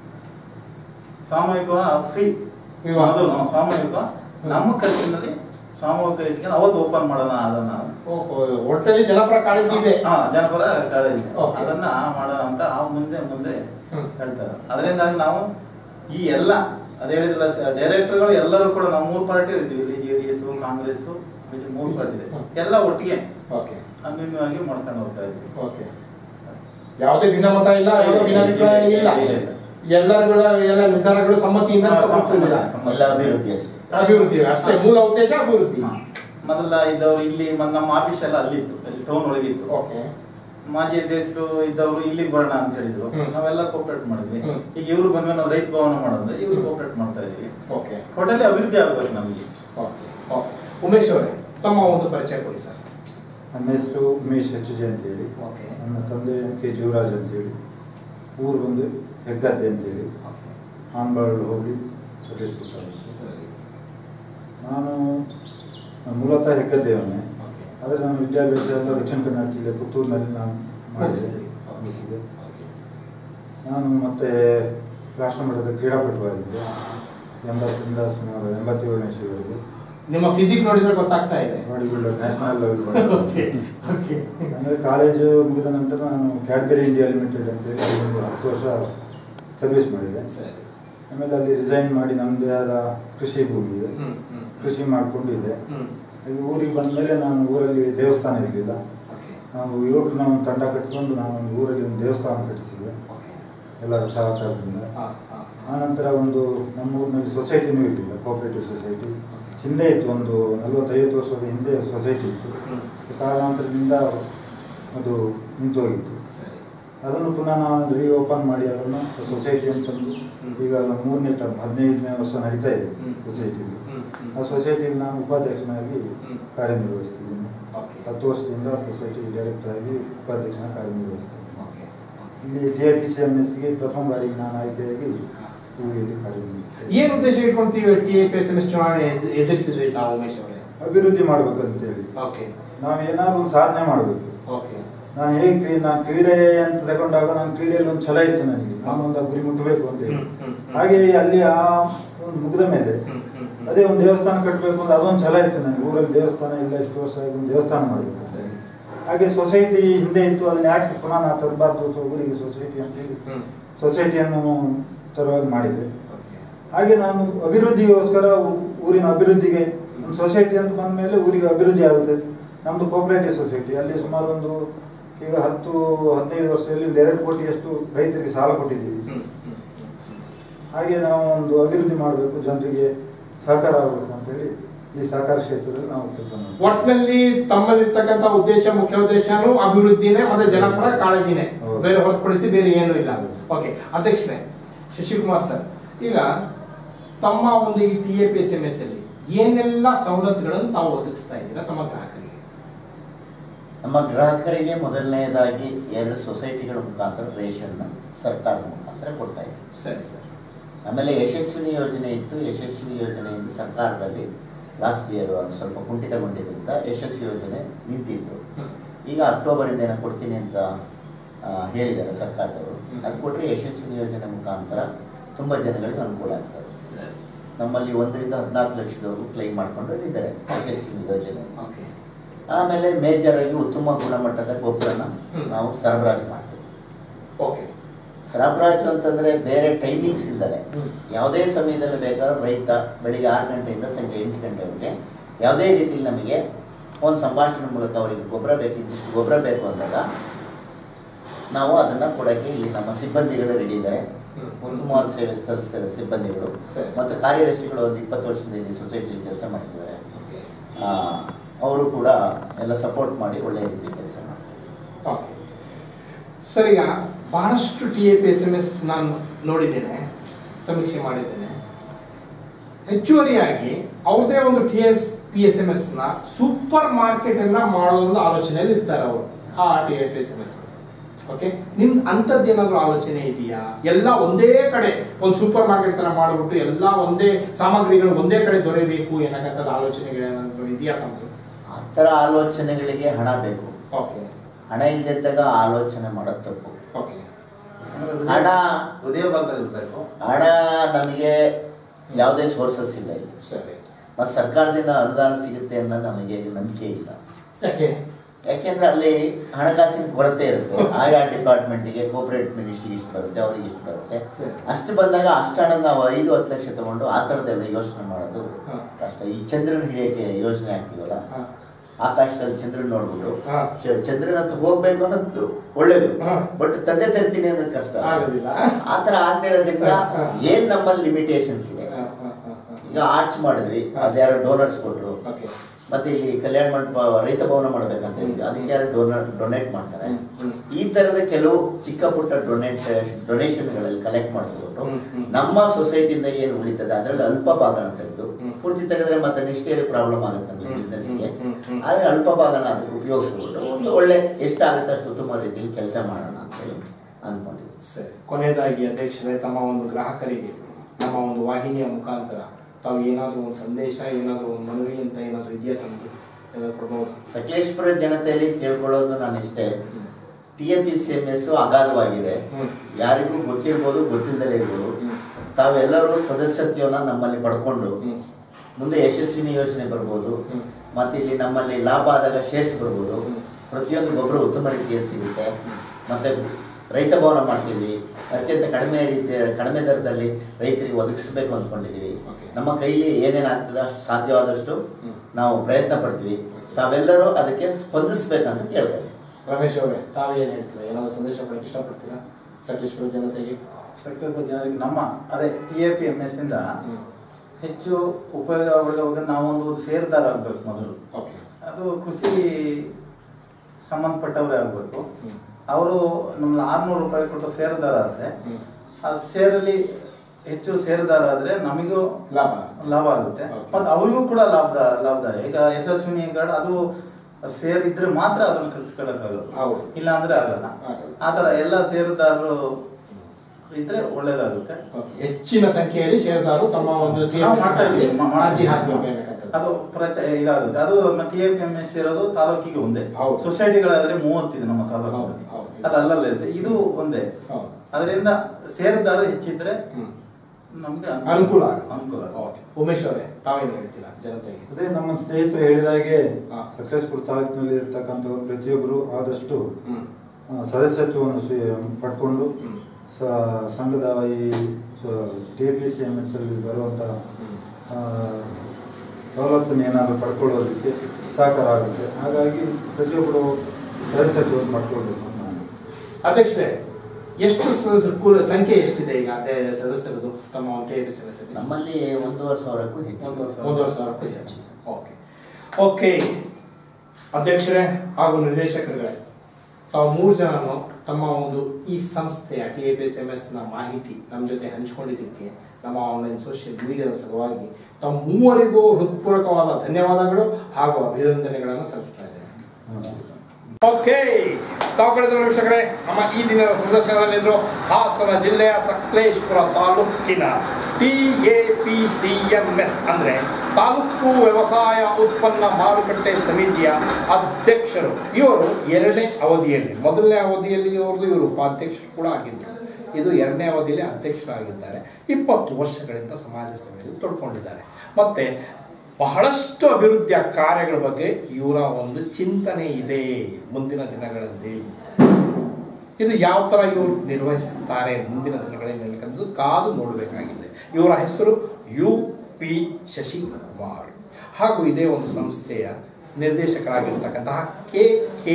ಸಾಮೂಹಿಕ ಫ್ರೀ ವಿವಾಹ. ಮೊದಲು ನಾವು ಸಾಮೂಹಿಕ ನಮ್ಮ ಖರ್ಚಿನಲ್ಲಿ ಸಾಮೂಹಿಕ ಇಟ್ಕೊಂಡು ಅವತ್ತು ಓಪನ್ ಮಾಡೋಣ ಅದನ್ನ ಓಹೋ ಒಟ್ಟಲ್ಲಿ ಜನಪರ ಕಾಳಜಿ ಇದೆ ಹಾ ಜನಪರ ಕಾಲೇಜ್ Okay. ಅದನ್ನ ಮಾಡೋಣ ಅಂತ ಆ ಮುಂದೆ ಮುಂದೆ ಹ್ಮ್. ಹೇಳ್ತಾರೆ ಅದರಿಂದಾಗಿ ನಾವು ಈ ಎಲ್ಲ ಅದೇ ಹೇಳಿದ್ರಲ್ಲ ಡೈರೆಕ್ಟರ್ಗಳು ಎಲ್ಲರೂ ಕೂಡ ನಾವು ಮೂರು ಪಾರ್ಟಿ ಇರ್ತೀವಿ ಇಲ್ಲಿ ಜೆ ಡಿ ಎಸ್ ಕಾಂಗ್ರೆಸ್ ಮೂರು ಪಾರ್ಟಿ ಇದೆ ಹ್ಮ್. ಎಲ್ಲ ಒಟ್ಟಿಗೆ ಓಕೆ ಅನ್ಯೋನ್ಯವಾಗಿ ಮಾಡ್ಕೊಂಡು ಹೋಗ್ತಾ ಇದ್ವಿ ಓಕೆ ಯಾವುದೇ ಭಿನ್ನಮತ ಇಲ್ಲ ಯಾವುದೇ ಭಿನ್ನಾಭಿಪ್ರಾಯ ಇಲ್ಲ ಇಲ್ಲ, ಇಲ್ಲ. ಎಲ್ಲರುಗಳ ಎಲ್ಲ ನಿರ್ಧಾರಗಳು ಸಮ್ಮತಿಯಿಂದ ಹಾ, ತಗೊಂಡಿದ್ದೀರಾ? ಸಮ್ಮತಿ. ಎಲ್ಲ ಅಭಿವೃದ್ಧಿ ಅಷ್ಟೇ ಅಭಿವೃದ್ಧಿ ಅಷ್ಟೇ ಮೂಲ ಉದ್ದೇಶ ಅಭಿವೃದ್ಧಿ ಹಾ. ಮೊದಲ ಇದ್ದವರು ಇಲ್ಲಿ ಮ- ನಮ್ಮ ಆಫೀಸ್ ಎಲ್ಲ ಅಲ್ಲಿತ್ತು ಅಲ್ಲಿ ಟೌನ್ ಒಳಗಿತ್ತು ಓಕೆ ಮಾಜಿ ಅಧ್ಯಕ್ಷರು ಇದ್ದವರು ಇಲ್ಲಿಗೆ ಬರೋಣ ಅಂತ ಹೇಳಿದ್ರು ಹ್ಮ್. ನಾವೆಲ್ಲ ಕೋಪರೇಟ್ ಮಾಡಿದ್ವಿ ಹ್ಮ್. ಈಗ ಇವರು ಬಂದ್ಮೇಲೆ ನಾವು ರೈತ ಭವನ ಮಾಡಿದ್ರೆ ಇವರು ಕೋಪರೇಟ್ ಮಾಡ್ತಾ ಇದೀವಿ ಓಕೆ ಟೋಟಲಿ ಅಭಿವೃದ್ಧಿ ಆಗ್ಬೇಕು ನಮಗೆ ಓಕೆ ಓಕೆ ಉಮೇಶ್ ಅವರೇ ತಮ್ಮ ಒಂದು ಪರಿಚಯ ಕೊಡಿ ಸರ್ ನನ್ನ ಹೆಸರು ಉಮೇಶ್ ಎಚ್ ಜೆ ಅಂತೇಳಿ ಓಕೆ ನನ್ನ ತಂದೆ ಕೆ ಜೀವರಾಜ್ ಅಂತೇಳಿ ಊರು ಬಂದು ಹೆಗ್ಗದ್ದೆ ಅಂತೇಳಿ ಹಾನ್ಬಾಳ್ ಹೋಗಿ ಸಕಲೇಶ್ಪುರ ತಾಲೂಕು ಸರಿ ನಾನು ಮೂಲತಃ ಹೆಗ್ಗದ್ದೆಯವನೇ ಓಕೆ ಆದರೆ ನಾನು ವಿದ್ಯಾಭ್ಯಾಸ ಎಲ್ಲ ದಕ್ಷಿಣ ಕನ್ನಡ ಜಿಲ್ಲೆ ಪುತ್ತೂರಿನಲ್ಲಿ ನಾನು ಮಾಡಿದೆ ಮುಗಿಸಿದ್ರಿ. ಮುಗಿಸಿದೆ ಓಕೆ ನಾನು ಮತ್ತೆ ರಾಷ್ಟ್ರಮಟ್ಟದ ಕ್ರೀಡಾಪಟುವಾಗಿದ್ದೆ ಎಂಬತ್ತರಿಂದ ಸುಮಾರು ಎಂಬತ್ತೇಳನೇ ಇಸ್ವಿವರೆಗೆ ನಿಮ್ಮ ಫಿಸಿಕ್ ನೋಡಿದ್ರೆ ಗೊತ್ತಾಗ್ತಾ ಇದೆ body builder national level okay okay ಅಂದರೆ ಕಾಲೇಜು ಮುಗಿದ ನಂತರ ನಾನು ಕ್ಯಾಡ್ಬರಿ ಇಂಡಿಯಾ ಲಿಮಿಟೆಡ್ ಅಂತೇಳಿ ಅಲ್ಲಿ ಒಂದು ಹತ್ತು ವರ್ಷ ಸರ್ವಿಸ್ ಮಾಡಿದೆ ಸರಿ ಆಮೇಲೆ ಅಲ್ಲಿ ರಿಸೈನ್ ಮಾಡಿ ನಮ್ಮದೇ ಆದ ಕೃಷಿ ಭೂಮಿ ಇದೆ ಹ್ಮ್ ಹ್ಮ್ ಕೃಷಿ ಮಾಡಿಕೊಂಡಿದ್ದೆ ಹ್ಮ್ ಇಲ್ಲಿ ಊರಿಗೆ ಬಂದಮೇಲೆ ನಾನು ಊರಲ್ಲಿ ದೇವಸ್ಥಾನ ಇರಲಿಲ್ಲ ಓಕೆ ನಾವು ಯುವಕರು ನಾವು ಒಂದು ತಂಡ ಕಟ್ಕೊಂಡು ನಾನು ಒಂದು ಊರಲ್ಲಿ ಒಂದು ದೇವಸ್ಥಾನ ಕಟ್ಟಿಸಿದೆ ಓಕೆ ಎಲ್ಲರ ಸಹಕಾರದಿಂದ ಹಾ ಹಾ ಆ ನಂತರ ಒಂದು ನಮ್ಮ ಊರಿನಲ್ಲಿ ಸೊಸೈಟಿನೂ ಇರಲಿಲ್ಲ ಕೋಆಪರೇಟಿವ್ ಸೊಸೈಟಿ ಹಿಂದೆ ಇತ್ತು ಒಂದು ನಲವತ್ತೈವತ್ತು ವರ್ಷದ ಹಿಂದೆ ಸೊಸೈಟಿ ಇತ್ತು ಹ್ಮ್ ಕಾರಣಾಂತರದಿಂದ ಅದು ನಿಂತೋಗಿತ್ತು ಸರಿ ಅದನ್ನು ಪುನಃ ನಾನು ರೀ ಓಪನ್ ಮಾಡಿ ಅದನ್ನು ಸೊಸೈಟಿ ಅಂತಂದು ಹ್ಮ್. ಈಗ ಮೂರನೇ ಟರ್ಮ್ ಹದಿನೈದನೇ ವರ್ಷ ನಡೀತಾ ಇದೆ ಹ್ಮ್. ಸೊಸೈಟಿಲಿ ಹ್ಮ್ ಹ್ಮ್ ಆ ಸೊಸೈಟಿಯಲ್ಲಿ ನಾನು ಉಪಾಧ್ಯಕ್ಷನಾಗಿ ಹ್ಮ್. ಕಾರ್ಯನಿರ್ವಹಿಸ್ತಿದ್ದೀನಿ ಓಕೆ ಹತ್ತು ವರ್ಷದಿಂದ ಸೊಸೈಟಿ ಡೈರೆಕ್ಟರ್ ಆಗಿ ಉಪಾಧ್ಯಕ್ಷನ ಕಾರ್ಯನಿರ್ವಹಿಸ್ತೀನಿ ಓಕೆ ಇಲ್ಲಿ T I P C M ಎಸ್ಗೆ ಪ್ರಥಮ ಬಾರಿಗೆ ನಾನು ಆಯ್ಕೆಯಾಗಿ ಊರಿಗೆ ಕಾರ್ಯನಿರ್ವಹಿಸ್ತೀನಿ ಏನ್ ಉದ್ದೇಶ ಇಟ್ಕೊಂತೀವಿ T A P S M S ಚುನಾವಣೆ ಎಸ್- ಎದುರಿಸಿದ್ರಿ ತಾವು ಉಮೇಶ್ ಅವರೇ ಅಭಿವೃದ್ಧಿ ಮಾಡ್ಬೇಕಂತೇಳಿ ಓಕೆ ನಾವು ಏನಾದ್ರು ಒಂದು ಸಾಧನೆ ಮಾಡಬೇಕು ಓಕೆ ನಾನು ಹೇಗೆ ಕ್ರೀ ನಾನು ಕ್ರೀಡೆ ಅಂತ ತಗೊಂಡಾಗ ನಾನು ಕ್ರೀಡೆಯಲ್ಲಿ ಒಂದು ಛಲ ಇತ್ತು ನನಗೆ ನಾನು ಒಂದು ಗುರಿ ಮುಟ್ಟಬೇಕು ಅಂತ ಹೇಳಿ ಹ್ಮ್, ಹ್ಮ್, ಹ್ಮ್. ಹಾಗೆ ಅಲ್ಲಿ ಆ ಒಂದು ಮುಗಿದ ಮೇಲೆ ಹ್ಮ್, ಹ್ಮ್, ಹ್ಮ್. ಅದೇ ಒಂದು ದೇವಸ್ಥಾನ ಕಟ್ಟಬೇಕು ಅಂತ ಅದೊಂದು ಛಲ ಇತ್ತು ನನಗೆ ಊರಲ್ಲಿ ದೇವಸ್ಥಾನ ಇಲ್ಲ ಎಷ್ಟು ವರ್ಷ ಆಗಿ ಒಂದು ದೇವಸ್ಥಾನ ಮಾಡಬೇಕು ಸರಿ ಹಾಗೆ ಸೊಸೈಟಿ ಹಿಂದೆ ಇತ್ತು ಅದನ್ನ ಯಾಕೆ ಪುನಃ ನಾ ತರಬಾರ್ದು ಸೊ ಊರಿಗೆ ಸೊಸೈಟಿ ಅಂತ ಹೇಳಿ ಹ್ಮ್ ಸೊಸೈಟಿಯನ್ನು ತರುವಾಗಿ ಮಾಡಿದೆ ಓಕೆ ಹಾಗೆ ನಾನು ಅಭಿವೃದ್ಧಿಗೋಸ್ಕರ ಊ- ಊರಿನ ಅಭಿವೃದ್ಧಿಗೆ ಒಂದು ಸೊಸೈಟಿ ಅಂತ ಬಂದ ಮೇಲೆ ಊರಿಗೆ ಅಭಿವೃದ್ಧಿ ಆಗುತ್ತೆ ನಮ್ಮದು ಕೋಪರೇಟಿವ್ ಸೊಸೈಟಿ ಅಲ್ಲಿ ಸುಮಾರು ಒಂದು ಈಗ ಹತ್ತು ಹದಿನೈದು ವರ್ಷದಲ್ಲಿ ಒಂದು ಎರಡು ಕೋಟಿಯಷ್ಟು ರೈತರಿಗೆ ಸಾಲ ಕೊಟ್ಟಿದ್ದೀವಿ ಹ್ಮ್ ಹ್ಮ್ ಹಾಗೆ ನಾವು ಒಂದು ಅಭಿವೃದ್ಧಿ ಮಾಡಬೇಕು ಜನರಿಗೆ ಸಹಕಾರ ಆಗಬೇಕು ಅಂತೇಳಿ ಈ ಸಹಕಾರ ಕ್ಷೇತ್ರದಲ್ಲಿ ನಾವು ಕೆಲಸ ಮಾಡ್ತೀವಿ ಒಟ್ನಲ್ಲಿ ತಮ್ಮಲ್ಲಿರ್ತಕ್ಕಂಥ ಉದ್ದೇಶ ಮುಖ್ಯ ಉದ್ದೇಶನೂ ಅಭಿವೃದ್ಧಿನೇ ಮತ್ತೆ ಜನಪರ ಕಾಳಜಿನೇ ಹೌದು. ಬೇರೆ ಹೊರತುಪಡಿಸಿ ಬೇರೆ ಏನೂ ಇಲ್ಲ ಓಕೆ ಅಧ್ಯಕ್ಷರೇ ಶಶಿಕುಮಾರ್ ಸರ್ ಈಗ ತಮ್ಮ ಒಂದು ಈ T A P S M S ಅಲ್ಲಿ ಏನೆಲ್ಲ ಸವಲತ್ತುಗಳನ್ನು ತಾವು ಒದಗಿಸ್ತಾ ಇದ್ದೀರಾ ತಮ್ಮ ಗ್ರಾಹಕರಿಗೆ ನಮ್ಮ ಗ್ರಾಹಕರಿಗೆ ಮೊದಲನೆಯದಾಗಿ ಎರಡು ಸೊಸೈಟಿಗಳ ಮುಖಾಂತರ ರೇಷನ್ನ ಸರ್ಕಾರದ ಮುಖಾಂತರ ಕೊಡ್ತಾ ಇದ್ದೀವಿ ಸರಿ ಸರ್ ಆಮೇಲೆ ಯಶಸ್ವಿನಿ ಯೋಜನೆ ಇತ್ತು ಯಶಸ್ವಿನಿ ಯೋಜನೆಯಿಂದ ಸರ್ಕಾರದಲ್ಲಿ ಲಾಸ್ಟ್ ಇಯರ್ ಅದು ಸ್ವಲ್ಪ ಕುಂಠಿತಗೊಂಡಿದ್ದರಿಂದ ಯಶಸ್ವಿ ಯೋಜನೆ ನಿಂತಿತ್ತು ಹ್ಮ್. ಈಗ ಅಕ್ಟೋಬರಿಂದ ಏನೋ ಕೊಡ್ತೀನಿ ಅಂತ ಆ, ಹೇಳಿದ್ದಾರೆ ಸರ್ಕಾರದವರು ಹ್ಮ್. ಅದು ಕೊಟ್ಟರೆ ಯಶಸ್ವಿನಿ ಯೋಜನೆ ಮುಖಾಂತರ ತುಂಬ ಜನಗಳಿಗೆ ಅನುಕೂಲ ಆಗ್ತದೆ ಸರಿ ನಮ್ಮಲ್ಲಿ ಒಂದರಿಂದ ಹದಿನಾಲ್ಕು ಲಕ್ಷದವರೆಗೂ ಕ್ಲೈಮ್ ಮಾಡ್ಕೊಂಡು ಇದ್ದಾರೆ ಯಶಸ್ವಿನಿ ಯೋಜನೆ ಓಕೆ ಆಮೇಲೆ ಮೇಜರ್ ಆಗಿ ಉತ್ತಮ ಗುಣಮಟ್ಟದ ಗೊಬ್ಬರನ ಹ್ಮ್. ನಾವು ಸರಬರಾಜು ಮಾಡ್ತೀವಿ ಓಕೆ ಸರಬರಾಜು ಅಂತಂದ್ರೆ ಬೇರೆ ಟೈಮಿಂಗ್ಸ್ ಇಲ್ಲದೆ ಹ್ಮ್. ಯಾವುದೇ ಸಮಯದಲ್ಲಿ ಬೇಕಾದ್ರೆ ರೈತ ಬೆಳಿಗ್ಗೆ ಆರು ಗಂಟೆಯಿಂದ ಸಂಜೆ ಎಂಟು ಗಂಟೆವರೆಗೆ ಯಾವುದೇ ರೀತಿಯಲ್ಲಿ ನಮಗೆ ಫೋನ್ ಸಂಭಾಷಣೆ ಮೂಲಕ ಅವರಿಗೆ ಗೊಬ್ಬರ ಬೇಕು ಇಂತಿಷ್ಟು ಗೊಬ್ಬರ ಬೇಕು ಅಂದಾಗ ನಾವು ಅದನ್ನ ಕೊಡೋಕ್ಕೆ ಇಲ್ಲಿ ನಮ್ಮ ಸಿಬ್ಬಂದಿಗಳು ರೆಡಿ ಇದ್ದಾರೆ ಹ್ಮ್. ಉತ್ತಮವಾದ ಸೇವೆ ಸಲ್ಲಿಸ್ತಾರೆ ಸಿಬ್ಬಂದಿಗಳು ಸರಿ. ಮತ್ತು ಕಾರ್ಯದರ್ಶಿಗಳು ಒಂದು ಇಪ್ಪತ್ತು ವರ್ಷದಿಂದ ಇಲ್ಲಿ ಸೊಸೈಟಿಲಿ ಕೆಲಸ ಮಾಡ್ತಿದ್ದಾರೆ ಓಕೆ ಆ, ಅವರು ಕೂಡ ಎಲ್ಲ ಸಪೋರ್ಟ್ ಮಾಡಿ ಒಳ್ಳೆಯ ರೀತಿ ಕೆಲಸ ಮಾಡ್ತಾರೆ ಓಕೆ ಸರ್ ಈಗ ಬಹಳಷ್ಟು T A P S M S ನಾನು ನೋಡಿದ್ದೇನೆ ಸಮೀಕ್ಷೆ ಮಾಡಿದ್ದೇನೆ ಹೆಚ್ಚುವರಿಯಾಗಿ ಅವ್ರದೇ ಒಂದು T S P S M S ನ ಸೂಪರ್ ಮಾರ್ಕೆಟ್ ಅನ್ನ ಮಾಡೋದೊಂದು ಆಲೋಚನೆಯಲ್ಲಿ ಇರ್ತಾರೆ ಅವರು ಆ T P S M S okay ನಿಮ್ ಅಂಥದ್ದೇನಾದ್ರೂ ಆಲೋಚನೆ ಇದೆಯಾ ಎಲ್ಲ ಒಂದೇ ಕಡೆ ಒಂದು ಸೂಪರ್ ಮಾರ್ಕೆಟ್ ತರ ಮಾಡ್ಬಿಟ್ಟು ಎಲ್ಲ ಒಂದೇ ಸಾಮಗ್ರಿಗಳು ಒಂದೇ ಕಡೆ ದೊರೆಯಬೇಕು ಏನಕ್ಕಂಥದ್ದು ಆಲೋಚನೆಗಳೇನಾದ್ರು ಇದೆಯಾ ತಮ್ಮದು ಆ ಥರ ಆಲೋಚನೆಗಳಿಗೆ ಹಣ ಬೇಕು ಓಕೆ ಹಣ ಇಲ್ದಿದ್ದಾಗ ಆಲೋಚನೆ ಮಾಡೋದು ತಪ್ಪು ಓಕೆ ಅಂದ್ರೆ ಹೃದಯ- ಹಣ ಹೃದಯ ಭಾಗದಲ್ಲಿ ಇರಬೇಕು ಹಣ ನಮಗೆ ಯಾವುದೇ ಸೋರ್ಸಸ್ ಇಲ್ಲ ಇಲ್ಲಿ ಸರಿ ಮತ್ತು ಸರ್ಕಾರದಿಂದ ಅನುದಾನ ಸಿಗುತ್ತೆ ಅನ್ನೋ ನಮಗೆ ನಂಬಿಕೆ ಇಲ್ಲ ಯಾಕೆ ಯಾಕೆಂದ್ರೆ ಅಲ್ಲಿ ಹಣಕಾಸಿನ ಕೊರತೆ ಇರುತ್ತೆ ಆಯಾ ಡಿಪಾರ್ಟ್ಮೆಂಟಿಗೆ ಕೋಪರೇಟ್ ಮಿನಿಸ್ಟ್ರಿಗೆ ಇಷ್ಟು ಬರುತ್ತೆ ಅವ್ರಿಗೆ ಇಷ್ಟು ಬರುತ್ತೆ ಸರಿ. ಅಷ್ಟು ಬಂದಾಗ ಅಷ್ಟು ಹಣ ನಾವು ಐದು ಹತ್ತು ಲಕ್ಷ ತಗೊಂಡು ಆ ಥರದ್ದೆಲ್ಲ ಯೋಚನೆ ಮಾಡೋದು ಹಾ. ಕಷ್ಟ ಈ ಚಂದ್ರನ ಹಿಡಿಯೋಕೆ ಯೋಚನೆ ಆಗ್ತೀವಲ್ಲ ಹಾ. ಆಕಾಶದಲ್ಲಿ ಚಂದ್ರನ ನೋಡ್ಬಿಟ್ಟು ಹಾ. ಚ- ಚಂದ್ರನ ಹತ್ರ ಹೋಗ್ಬೇಕು ಅನ್ನೋದು ಒಳ್ಳೇದು ಹಾ. ಬಟ್ ತಂದೆ ತರ್ತೀನಿ ಅನ್ನೋದು ಕಷ್ಟ ಆಗೋದಿಲ್ಲ ಆ ಥರ ಆಗದೆ ಇರೋದ್ರಿಂದ ಹಾ, ಹಾ. ಏನ್ ನಮ್ಮಲ್ಲಿ ಲಿಮಿಟೇಷನ್ಸ್ ಇದೆ ಹಾ, ಹಾ, ಹಾ, ಹಾ. ಈಗ ಆರ್ಚ್ ಮಾಡಿದ್ವಿ ಹಾ. ಅದ್ಯಾರೋ ಡೋನರ್ಸ್ ಕೊಟ್ರು ಓಕೆ ಮತ್ತೆ ಇಲ್ಲಿ ಕಲ್ಯಾಣ ಮಂಟಪ ರೈತ ಭವನ ಮಾಡ್ಬೇಕಂತ ಹೇಳಿದ್ವಿ ಅದಕ್ಕೆ ಯಾರು ಡೋನರ್ ಡೊನೇಟ್ ಮಾಡ್ತಾರೆ ಹ್ಮ್, ಹ್ಮ್. ಈ ತರದ ಕೆಲವು ಚಿಕ್ಕ ಪುಟ್ಟ ಡೊನೇಟ್ ಡೊನೇಷನ್ಗಳಲ್ಲಿ ಕಲೆಕ್ಟ್ ಮಾಡ್ಕೊಂಡು ಹ್ಮ್, ಹ್ಮ್. ನಮ್ಮ ಸೊಸೈಟಿಯಿಂದ ಏನು ಉಳಿತದೆ ಅದರಲ್ಲಿ ಅಲ್ಪ ಭಾಗನ ತೆಗೆದು ಹ್ಮ್. ಪೂರ್ತಿ ತೆಗೆದ್ರೆ ಮತ್ತೆ ನಿಷ್ಠೆಯಲ್ಲಿ ಪ್ರಾಬ್ಲಮ್ ಆಗುತ್ತೆ ನಮಗೆ ಹ್ಮ್, ಬಿಸ್ನೆಸ್ಗೆ ಹ್ಮ್, ಹ್ಮ್. ಆದ್ರೆ ಅಲ್ಪ ಭಾಗನ ಅದಕ್ಕೆ ಉಪಯೋಗಿಸ್ಬಿಟ್ಟು ಒಂದು ಒಳ್ಳೆ ಎಷ್ಟಾಗುತ್ತೆ ಅಷ್ಟು ಉತ್ತಮ ರೀತಿಯಲ್ಲಿ ಕೆಲಸ ಮಾಡೋಣ ಅಂತ ಹೇಳಿ ಅನ್ಕೊಂಡಿದ್ವಿ ಸರಿ ಕೊನೆಯದಾಗಿ ಅಧ್ಯಕ್ಷರೇ ತಮ್ಮ ಒಂದು ಗ್ರಾಹಕರಿಗೆ ನಮ್ಮ ಒಂದು ವಾಹಿನಿಯ ಮುಖಾಂತರ ತಾವು ಏನಾದರೂ ಒಂದು ಸಂದೇಶ ಏನಾದರೂ ಒಂದು ಮನವಿ ಅಂತ ಏನಾದರೂ ಇದೆಯಾ ತಮಗೆ ಏನಾದ್ರು ಕೊಡ್ಬೋದು ಸಕಲೇಶ್ಪುರ ಜನತೆಯಲ್ಲಿ ಕೇಳ್ಕೊಳ್ಳೋದು ನಾನು ಇಷ್ಟೇ T A P C M S ಅಗಾಧವಾಗಿದೆ ಹ್ಮ್. ಯಾರಿಗೂ ಗೊತ್ತಿರ್ಬೋದು ಗೊತ್ತಿಲ್ಲದೇ ಇರ್ಬೋದು ಹ್ಮ್. ತಾವೆಲ್ಲರೂ ಸದಸ್ಯತ್ವನ ನಮ್ಮಲ್ಲಿ ಪಡ್ಕೊಂಡು ಹ್ಮ್. ಮುಂದೆ ಯಶಸ್ವಿನಿ ಯೋಜನೆ ಬರ್ಬೋದು ಹ್ಮ್. ಮತ್ತೆ ಇಲ್ಲಿ ನಮ್ಮಲ್ಲಿ ಲಾಭ ಆದಾಗ ಶೇರ್ಸ್ ಬರ್ಬೋದು ಹ್ಮ್. ಪ್ರತಿಯೊಂದು ಗೊಬ್ಬರ ಉತ್ತಮ ರೀತಿಯಲ್ಲಿ ಸಿಗುತ್ತೆ ಮತ್ತೆ ರೈತ ಭವನ ಮಾಡ್ತೀವಿ ಅತ್ಯಂತ ಕಡಿಮೆ ರೀತಿಯ ಕಡಿಮೆ ದರದಲ್ಲಿ ರೈತರಿಗೆ ಒದಗಿಸಬೇಕು ಅಂದ್ಕೊಂಡಿದ್ದೀವಿ Okay. ನಮ್ಮ ಕೈಲಿ ಏನೇನಾಗ್ತದೆ ಅಷ್ಟು ಸಾಧ್ಯವಾದಷ್ಟು ಹ್ಮ್. ನಾವು ಪ್ರಯತ್ನ ಪಡ್ತೀವಿ ತಾವೆಲ್ಲರೂ ಅದಕ್ಕೆ ಸ್ಪಂದಿಸ್ಬೇಕಂತ ಕೇಳ್ತೇವೆ ರಮೇಶ್ ಅವರೇ ತಾವೇನು ಹೇಳ್ತೀರಾ ಏನಾದರೂ ಸಂದೇಶ ಕೊಡಕ್ಕೆ ಇಷ್ಟಪಡ್ತೀರಾ ಸಕಲೇಶ್ವರ ಜನತೆಗೆ ಸರ್ಕಾರದ ಜನರಿಗೆ ನಮ್ಮ ಅದೇ T A P M S ಇಂದ ಹ್ಮ್. ಹೆಚ್ಚು ಉಪಯೋಗ ಆಗುವಾಗ ನಾವೊಂದು ಸೇರ್ದಾರ ಆಗ್ಬೇಕು ಮೊದಲು ಓಕೆ ಅದು ಕೃಷಿ ಸಂಬಂಧಪಟ್ಟವರೇ ಆಗಬೇಕು ಹ್ಮ್. ಅವರು ನಮ್ಮಲ್ಲಿ ಆರ್ನೂರು ರೂಪಾಯಿ ಕೊಟ್ಟು ಸೇರ್ದಾರ ಆದರೆ ಹ್ಮ್. ಆ ಸೇರಲ್ಲಿ ಹೆಚ್ಚು ಸೇರ್ದಾರ ಆದರೆ ನಮಗೂ ಲಾಭ ಲಾಭ ಆಗುತ್ತೆ Okay. ಮತ್ತು ಅವರಿಗೂ ಕೂಡ ಲಾಭದ ಲಾಭದಾಯ ಈಗ ಯಶಸ್ವಿನಿ ಕಾರ್ಡ್ ಅದು ಸೇರ್ ಇದ್ರೆ ಮಾತ್ರ ಅದನ್ನು ಕಳಿಸ್ಕೊಳ್ಳೋಕ್ಕಾಗೋದು ಹೌದು. ಇಲ್ಲ ಅಂದ್ರೆ ಆಗಲ್ಲ ಆಗಲ್ಲ. ಆ ಥರ ಎಲ್ಲ ಸೇರುದಾರರು ಇದ್ರೆ ಒಳ್ಳೇದಾಗುತ್ತೆ ಓಕೆ. ಹೆಚ್ಚಿನ ಸಂಖ್ಯೆಯಲ್ಲಿ ಷೇರುದಾರರು ತಮ್ಮ ಒಂದು ನಾವು ಮಾಡ್ತಾ ಇದ್ದೀವಿ, ಮಾ- ಮಾಡ್ತಾ ಅರ್ಜಿ ಇದ್ದೀವಿ. ಹಾಕಬೇಕು ಏನಕ್ಕಂಥದ್ದು. ಅದು ಪ್ರಚಾರ ಇದಾಗುತ್ತೆ ಅದು T A P M S ಇರೋದು ತಾಲೂಕಿಗೆ ಒಂದೇ ಹೌದು. ಸೊಸೈಟಿಗಳಾದ್ರೆ ಮೂವತ್ತಿದೆ ನಮ್ಮ ತಾಲೂಕಿನಲ್ಲಿ ಹೌದು, ಹೌದು. ಅದು ಅಲ್ಲಲ್ಲ ಇರುತ್ತೆ ಇದು ಒಂದೇ ಹೌದು. ಅದರಿಂದ ಸೇರುದಾರ ಹೆಚ್ಚಿದ್ರೆ ಹ್ಮ್. ನಮ್ಗೆ ಅನುಕೂಲ ಆಗುತ್ತೆ. ಅನುಕೂಲ ಆಗುತ್ತೆ. ಓಕೆ. ಉಮೇಶ್ ಅವರೇ ತಾವೇನು ಹೇಳ್ತೀರಾ ಜನತೆಗೆ ಅದೇ ನಮ್ಮ ಸ್ನೇಹಿತರು ಹೇಳಿದಾಗೆ ಹಾ. ಸಕಲೇಶ್ಪುರ ತಾಲೂಕಿನಲ್ಲಿ ಇರ್ತಕ್ಕಂಥ ಪ್ರತಿಯೊಬ್ಬರು ಆದಷ್ಟು ಹ್ಮ್. ಆ, ಸದಸ್ಯತ್ವವನ್ನು ಸ್ವೀ- ಪಡ್ಕೊಂಡು ಹ್ಮ್. ಸ- ಸಂಘದ ಈ T P C M S ಅಲ್ಲಿ ಬರುವಂಥ ಹ್ಮ್. ಆ, ಸವಲತ್ತನ್ನು ಏನಾದರೂ ಪಡ್ಕೊಳ್ಳೋದಕ್ಕೆ ಸಹಕಾರ ಆಗುತ್ತೆ ಹಾಗಾಗಿ ಪ್ರತಿಯೊಬ್ಬರು ಸದಸ್ಯತ್ವವನ್ನು ಪಡ್ಕೊಳ್ಬೇಕು ಅಂತ ನಾನು ಅಧ್ಯಕ್ಷರೇ ಎಷ್ಟು ಸ- ಕುಲ- ಸಂಖ್ಯೆ ಎಷ್ಟಿದೆ ಈಗ ಅದೇ ಸದಸ್ಯರದು ತಮ್ಮ ಒಂದು ಟಿ ಎಸ್ ಎಸ್ ನಮ್ಮಲ್ಲಿ ಒಂದೂವರೆ ಸಾವಿರಕ್ಕೂ ಹೆಚ್ಚು ಒಂದೂವರೆ ಸಾವಿರ. ಒಂದೂವರೆ ಸಾವಿರ ಹೆಚ್ಚು ಓಕೆ ಓಕೆ ಅಧ್ಯಕ್ಷರೇ ಹಾಗೂ ನಿರ್ದೇಶಕರುಗಳೇ ತಾವು ಮೂರು ಜನನು ತಮ್ಮ ಒಂದು ಈ ಸಂಸ್ಥೆಯ T A P S M S ನ ಮಾಹಿತಿ ನಮ್ಮ ಜೊತೆ ಹಂಚಿಕೊಂಡಿದ್ದಕ್ಕೆ ನಮ್ಮ ಆನ್ಲೈನ್ ಸೋಷಿಯಲ್ ಮೀಡಿಯಾದ ಸಲುವಾಗಿ ತಮ್ಮ ಮೂವರಿಗೂ ಹೃತ್ಪೂರ್ವಕವಾದ ಧನ್ಯವಾದಗಳು ಹಾಗೂ ಅಭಿನಂದನೆಗಳನ್ನು ಸಲ್ಲಿಸ್ತಾ ಇದ್ದೇನೆ ಓಕೆ ತಾವು ಕಳೆದ ವೀಕ್ಷಕರೇ ನಮ್ಮ ಈ ದಿನದ ಸಂದರ್ಶನದಲ್ಲಿದ್ರು ಹಾಸನ ಜಿಲ್ಲೆಯ ಸಕಲೇಶ್ಪುರ ತಾಲೂಕಿನ T A P C M S ಅಂದ್ರೆ ತಾಲೂಕು ವ್ಯವಸಾಯ ಉತ್ಪನ್ನ ಮಾರುಕಟ್ಟೆ ಸಮಿತಿಯ ಅಧ್ಯಕ್ಷರು ಇವರು ಎರಡನೇ ಅವಧಿಯಲ್ಲಿ ಮೊದಲನೇ ಅವಧಿಯಲ್ಲಿ ಇವ್ರದ್ದು ಇವರು ಉಪಾಧ್ಯಕ್ಷರು ಕೂಡ ಆಗಿದ್ದರು ಇದು ಎರಡನೇ ಅವಧಿಯಲ್ಲಿ ಅಧ್ಯಕ್ಷರಾಗಿದ್ದಾರೆ ಇಪ್ಪತ್ತು ವರ್ಷಗಳಿಂದ ಸಮಾಜ ಸೇವೆಯಲ್ಲಿ ತೊಡ್ಕೊಂಡಿದ್ದಾರೆ ಮತ್ತೆ ಬಹಳಷ್ಟು ಅಭಿವೃದ್ಧಿಯ ಕಾರ್ಯಗಳ ಬಗ್ಗೆ ಇವರ ಒಂದು ಚಿಂತನೆ ಇದೆ ಮುಂದಿನ ದಿನಗಳಲ್ಲಿ ಇದು ಯಾವ ಥರ ಇವರು ನಿರ್ವಹಿಸುತ್ತಾರೆ ಮುಂದಿನ ದಿನಗಳಲ್ಲಿ ಹೇಳ್ಕೊಂಡು ಕಾದು ನೋಡಬೇಕಾಗಿದೆ ಇವರ ಹೆಸರು ಯು ಪಿ ಶಶಿಕುಮಾರ್ ಹಾಗೂ ಇದೇ ಒಂದು ಸಂಸ್ಥೆಯ ನಿರ್ದೇಶಕರಾಗಿರ್ತಕ್ಕಂತಹ K K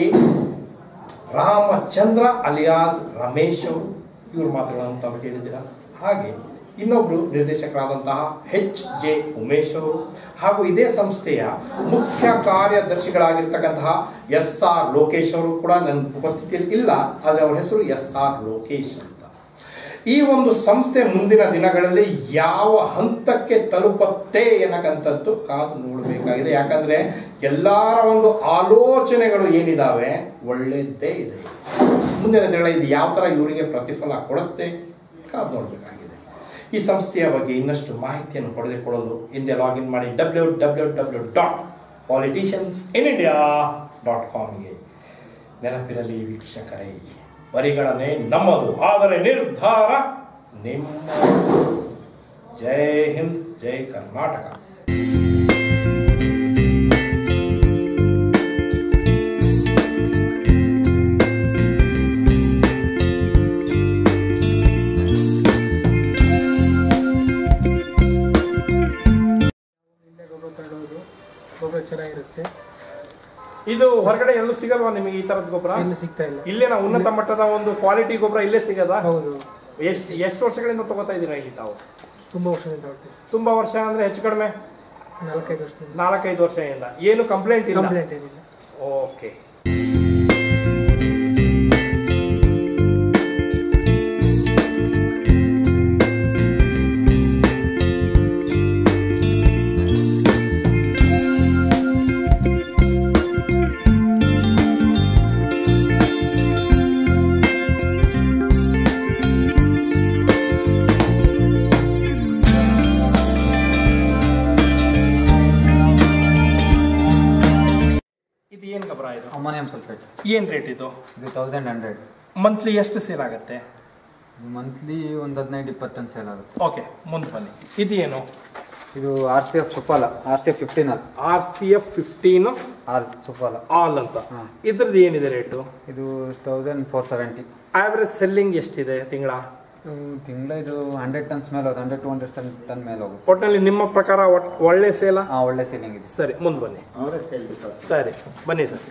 Ramachandra alias Ramesh ಅವರು ಇವ್ರ ಮಾತುಗಳನ್ನು ತಾವು ಕೇಳಿದ್ದೀರಾ ಹಾಗೆ ಇನ್ನೊಬ್ರು ನಿರ್ದೇಶಕರಾದಂತಹ ಎಚ್ ಜೆ ಉಮೇಶ್ ಅವರು ಹಾಗೂ ಇದೇ ಸಂಸ್ಥೆಯ ಮುಖ್ಯ ಕಾರ್ಯದರ್ಶಿಗಳಾಗಿರ್ತಕ್ಕಂತಹ ಎಸ್ ಆರ್ ಲೋಕೇಶ್ ಅವರು ಕೂಡ ನನ್ನ ಉಪಸ್ಥಿತಿಯಲ್ಲಿ ಇಲ್ಲ ಆದರೆ ಅವರ ಹೆಸರು ಎಸ್ ಆರ್ ಲೋಕೇಶ್ ಅಂತ ಈ ಒಂದು ಸಂಸ್ಥೆ ಮುಂದಿನ ದಿನಗಳಲ್ಲಿ ಯಾವ ಹಂತಕ್ಕೆ ತಲುಪತ್ತೆ ಏನಕ್ಕಂಥದ್ದು ಕಾದು ನೋಡಬೇಕಾಗಿದೆ ಯಾಕಂದ್ರೆ ಎಲ್ಲರ ಒಂದು ಆಲೋಚನೆಗಳು ಏನಿದಾವೆ ಒಳ್ಳೆಯದೇ ಇದೆ ಮುಂದಿನ ದಿನಗಳಲ್ಲಿ ಇದು ಯಾವ ಥರ ಇವರಿಗೆ ಪ್ರತಿಫಲ ಕೊಡುತ್ತೆ ಕಾದು ನೋಡಬೇಕಾಗಿದೆ ಈ ಸಂಸ್ಥೆಯ ಬಗ್ಗೆ ಇನ್ನಷ್ಟು ಮಾಹಿತಿಯನ್ನು ಪಡೆದುಕೊಳ್ಳಲು ಹಿಂದೆ ಲಾಗಿನ್ ಮಾಡಿ W W W dot politicians in India dot ಕಾಮ್ಗೆ ನೆನಪಿರಲಿ ವೀಕ್ಷಕರೇ ಪರಿಗಣನೆ ನಮ್ಮದು ಆದರೆ ನಿರ್ಧಾರ ನಿಮ್ಮ ಜೈ ಹಿಂದ್ ಜೈ ಕರ್ನಾಟಕ ಇಲ್ಲೇ ಗೊಬ್ಬರ ತಗೊಳ್ಳೋದು ಗೊಬ್ಬರ ಚೆನ್ನಾಗಿರುತ್ತೆ ಇದು ಹೊರಗಡೆ ಎಲ್ಲೂ ಸಿಗಲ್ವಾ ನಿಮಗೆ ಈ ತರದ ಗೊಬ್ಬರ ಇನ್ನು ಸಿಗ್ತಾ ಇಲ್ಲ ಇಲ್ಲೇ ನಾವು ಉನ್ನತ ಮಟ್ಟದ ಒಂದು ಕ್ವಾಲಿಟಿ ಗೊಬ್ಬರ ಇಲ್ಲೇ ಸಿಗದ ಹೌದು ಎಷ್ಟು ಎಷ್ಟು ವರ್ಷಗಳಿಂದ ತಗೋತಾ ಇದ್ದೀರಾ ಇಲ್ಲಿ ತಾವು ತುಂಬಾ ವರ್ಷದಿಂದ ತಗೊಳ್ತೀವಿ ತುಂಬಾ ವರ್ಷ ಅಂದ್ರೆ ಹೆಚ್ಚು ಕಡಿಮೆ ನಾಲ್ಕೈದು ವರ್ಷದಿಂದ ನಾಲ್ಕೈದು ವರ್ಷದಿಂದ ಏನು ಕಂಪ್ಲೇಂಟ್ ಇಲ್ಲ ಕಂಪ್ಲೇಂಟ್ ಏನಿಲ್ಲ ಓಕೆ ಇದು ಏನು ಗೊಬ್ಬರ ಇದು ಅಮೋನಿಯಂ ಸಲ್ಫೇಟ್ ಏನು ರೇಟ್ ಇದು ಇದು ತೌಸಂಡ್ ಹಂಡ್ರೆಡ್ ಮಂತ್ಲಿ ಎಷ್ಟು ಸೇಲ್ ಆಗುತ್ತೆ ಮಂತ್ಲಿ ಒಂದು ಹದಿನೈದು ಇಪ್ಪತ್ತು ಟನ್ ಸೇಲ್ ಆಗುತ್ತೆ ಓಕೆ ಮುಂದೆ ಬನ್ನಿ ಇದು ಏನು ಇದು R C F Suphala R C F fifteen all R C F fifteen all Suphala all ಅಂತ ಹಾಂ. ಇದ್ರದ್ದು ಏನಿದೆ ರೇಟು ಇದು thousand four seventy average selling ಎಷ್ಟಿದೆ ತಿಂಗಳ ತಿಂಗಳ ಇದು ಹಂಡ್ರೆಡ್ ಟನ್ಸ್ ಮೇಲೆ ಹೋಗುತ್ತೆ hundred two hundred ton ton ಮೇಲೆ ಹೋಗುತ್ತೆ ಒಟ್ಟಿನಲ್ಲಿ ನಿಮ್ಮ ಪ್ರಕಾರ ಒಟ್- ಒಳ್ಳೆ ಸೇಲ ಹಾಂ ಒಳ್ಳೆ ಸೇಲಿಂಗ್ ಇದೆ ಸರಿ ಮುಂದೆ ಬನ್ನಿ ಅವರೇ ಸೇಲ್ ಸರಿ ಬನ್ನಿ ಸರ್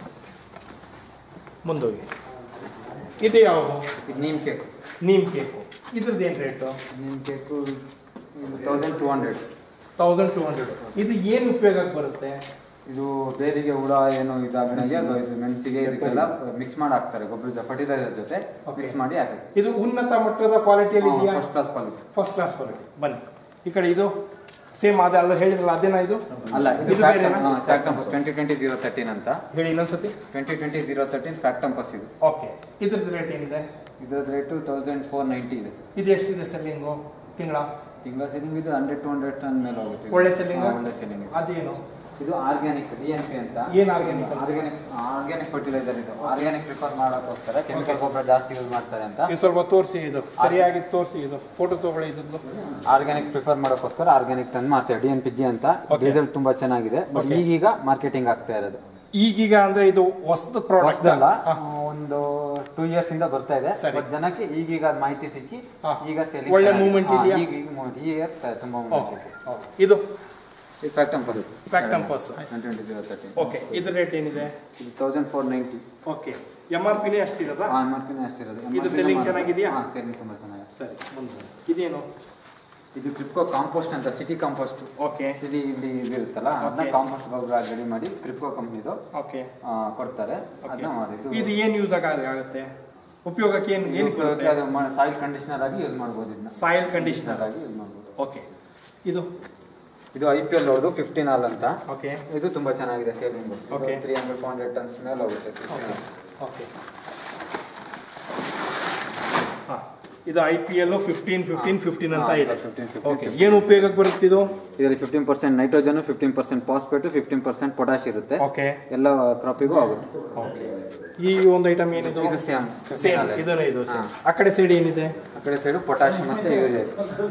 ಮುಂದೋಗಿ ಇದು ಯಾವುದು ಇದು ನೀಮ್ ಕೇಕ್ ನೀಮ್ ಕೇಕು ಇದ್ರದ್ದು ಏನು ರೇಟು neem cake thousand two hundred thousand two hundred ಇದು ಏನು ಉಪಯೋಗಕ್ಕೆ ಬರುತ್ತೆ ಇದು ಬೇರಿಗೆ ಹುಳ ಏನು ಇದಾಗದಂಗೆ ಅದು ಇದು ಮೆಣಸಿಗೆ ಇದಕ್ಕೆಲ್ಲ ಮಿಕ್ಸ್ ಮಾಡಿ ಹಾಕ್ತಾರೆ ಗೊಬ್ಬರ ಫರ್ಟಿಲೈಸರ್ ಜೊತೆ ಮಿಕ್ಸ್ ಮಾಡಿ ಹಾಕಕ್ಕೆ ಇದು ಉನ್ನತ ಮಟ್ಟದ ಕ್ವಾಲಿಟಿಯಲ್ಲಿ ಇದೆಯಾ first class quality first class quality ಬನ್ನಿ ಈ ಕಡೆ ಇದು ಸೇಮ್ ಅದೇ ಅಲ್ಲ ಹೇಳಿದ್ರಲ್ಲ ಅದೇನಾ ಇದು ಅಲ್ಲ ಇದು ಇದು ಬೇರೆನಾ? Factamfos twenty twenty zero thirteen ಅಂತ ಹೇಳಿ ಇನ್ನೊಂದ್ಸತಿ twenty twenty zero thirteen Factamfos ಇದು ಓಕೆ ಇದ್ರದ್ದು ರೇಟ್ ಏನಿದೆ ಇದ್ರದ್ದು ರೇಟು ತೌಸಂಡ್ ಫೋರ್ ನೈಂಟಿ ಇದೆ ಇದು ಎಷ್ಟಿದೆ ಸೆಲ್ಲಿಂಗು ತಿಂಗಳ ತಿಂಗಳ ಸೇಲಿಂಗ್ ಇದು ಹಂಡ್ರೆಡ್ ಟು ಹಂಡ್ರೆಡ್ ಟನ್ ಮೇಲೆ ಹೋಗುತ್ತೆ ಇದು. ಒಳ್ಳೆ ಸೆಲ್ಲಿಂಗ್ ಹಾ, ಒಳ್ಳೆ ಸೇಲಿಂಗ್ ಅದೇನು ಇದು ಆರ್ಗ್ಯಾನಿಕ್ ಡಿ ಎನ್ ಪಿ ಅಂತ ಏನ್ organic ಅಂತ? ಆರ್ಗ್ಯಾನಿಕ್ ಆರ್ಗ್ಯಾನಿಕ್ ಫರ್ಟಿಲೈಸರ್ ಇದು ಆರ್ಗ್ಯಾನಿಕ್ ಪ್ರಿಫರ್ ಮಾಡೋಕ್ಕೋಸ್ಕರ ಕೆಮಿಕಲ್ ಗೊಬ್ಬರ ಜಾಸ್ತಿ ಯೂಸ್ ಮಾಡ್ತಾರೆ ಅಂತ ಇದು ಸ್ವಲ್ಪ ತೋರಿಸಿ ಇದು ಸರಿಯಾಗಿ ತೋರಿಸಿ ಇದು ಫೋಟೋ ತಗೊಳ್ಳಿ ಇದ್ದು ಆರ್ಗ್ಯಾನಿಕ್ ಪ್ರಿಫರ್ ಮಾಡೋಕ್ಕೋಸ್ಕರ ಆರ್ಗ್ಯಾನಿಕ್ ತಂದು ಮಾಡ್ತೇವೆ ಡಿ ಎನ್ ಪಿ ಜಿ ಅಂತ Okay. ರಿಸಲ್ಟ್ ತುಂಬಾ ಚೆನ್ನಾಗಿದೆ ಬಟ್ Okay. ಈಗೀಗ ಮಾರ್ಕೆಟಿಂಗ್ ಆಗ್ತಾ ಇರೋದು ಈಗೀಗ ಅಂದ್ರೆ ಇದು ಹೊಸದು ಪ್ರಾಡಕ್ಟ್ ಹೊಸದಲ್ಲ ಒಂದು ಟೂ ಇಯರ್ಸ್ ಇಂದ ಬರ್ತಾ ಇದೆ ಸರಿ. ಬಟ್ ಜನಕ್ಕೆ ಈಗೀಗ ಅದ್ ಮಾಹಿತಿ ಸಿಕ್ಕಿ ಹಾ. ಈಗ ಸೇಲಿಂಗ್ ಒಳ್ಳೆ movement ಇದೆಯಾ? ಈಗ ಈಗ movement. ಈ ಇಯರ್ ತುಂಬಾ movement ಇದೆ. ಇದು ಇದು Factamfos Factamfos twenty zero thirty okay ಇದ್ರ ರೇಟ್ ಏನಿದೆ ಇದು thousand four ninety okay M R ಪಿನೇ ಅಷ್ಟಿರೋದಾ ಎಮ್ ಆರ್ ಪಿನೇ ಅಷ್ಟಿರೋದು ಇದು selling ಚೆನ್ನಾಗಿದೆಯಾ? ಹಾಂ ಸೇಲಿಂಗ್ ತುಂಬಾ ಚೆನ್ನಾಗಿದೆ ಸರಿ ಮುಂದೆ ಇದೇನು ಇದು ಕ್ರಿಪ್ಕೋ ಕಾಂಪೋಸ್ಟ್ ಅಂತ ಸಿಟಿ ಕಾಂಪೋಸ್ಟ್ ಓಕೆ ಸಿಟಿ ಇಲ್ಲಿ ಇದು ಇರುತ್ತಲ್ಲ ಅದನ್ನ Okay. ಕಾಂಪೋಸ್ಟ್ ಗೊಬ್ಬರ ರೆಡಿ ಮಾಡಿ ಕ್ರಿಪ್ಕೋ ಕಂಪ್ನಿದು ಓಕೆ ಕೊಡ್ತಾರೆ ಅದನ್ನ ಮಾಡಿದ್ದು ಇದು ಏನು ಯೂಸ್ ಆಗುತ್ತೆ ಉಪಯೋಗಕ್ಕೆ ಏನು ಏನು ಉಪಯೋಗಕ್ಕೆ ಅದು ಸಾಯಿಲ್ ಕಂಡೀಷನರ್ ಆಗಿ ಯೂಸ್ ಮಾಡ್ಬೋದು ಇದನ್ನ ಸಾಯಿಲ್ ಕಂಡೀಷನರ್ ಆಗಿ ಯೂಸ್ ಮಾಡ್ಬೋದು ಓಕೆ ಇದು ಇದು ಐ ಪಿ ಎಲ್ ಅವ್ರದ್ದು ಫಿಫ್ಟೀನ್ ಹಾಲ್ ಅಂತ ಓಕೆ ಇದು ತುಂಬಾ ಚೆನ್ನಾಗಿದೆ selling Okay. Three hundred four hundred tons ಮೇಲೆ ಹೋಗುತ್ತೆ ಓಕೆ ಓಕೆ ಹಾಂ ಇದು I P L fifteen fifteen fifteen ಅಂತ ಹಾ, ಇದೆ 15, 15. ಓಕೆ ಏನು ಉಪಯೋಗಕ್ಕೆ ಬರುತ್ತೆ ಇದು ಇದರಲ್ಲಿ fifteen percent nitrogen fifteen percent phosphate fifteen percent potash ಇರುತ್ತೆ ಓಕೆ ಎಲ್ಲ ಕ್ರಾಪಿಗೂ ಆಗುತ್ತೆ ಓಕೆ ಈ ಒಂದು ಐಟಮ್ ಏನಿದು ಇದು ಸೇಮ್ ಸೇಮ್ ಇದನ್ನೇ ಇದು same. ಆ ಕಡೆ ಸೈಡ್ ಏನಿದೆ ಆ ಕಡೆ ಸೈಡು ಪೊಟ್ಯಾಶ್ ಮತ್ತೆ ಯೂರಿಯಾ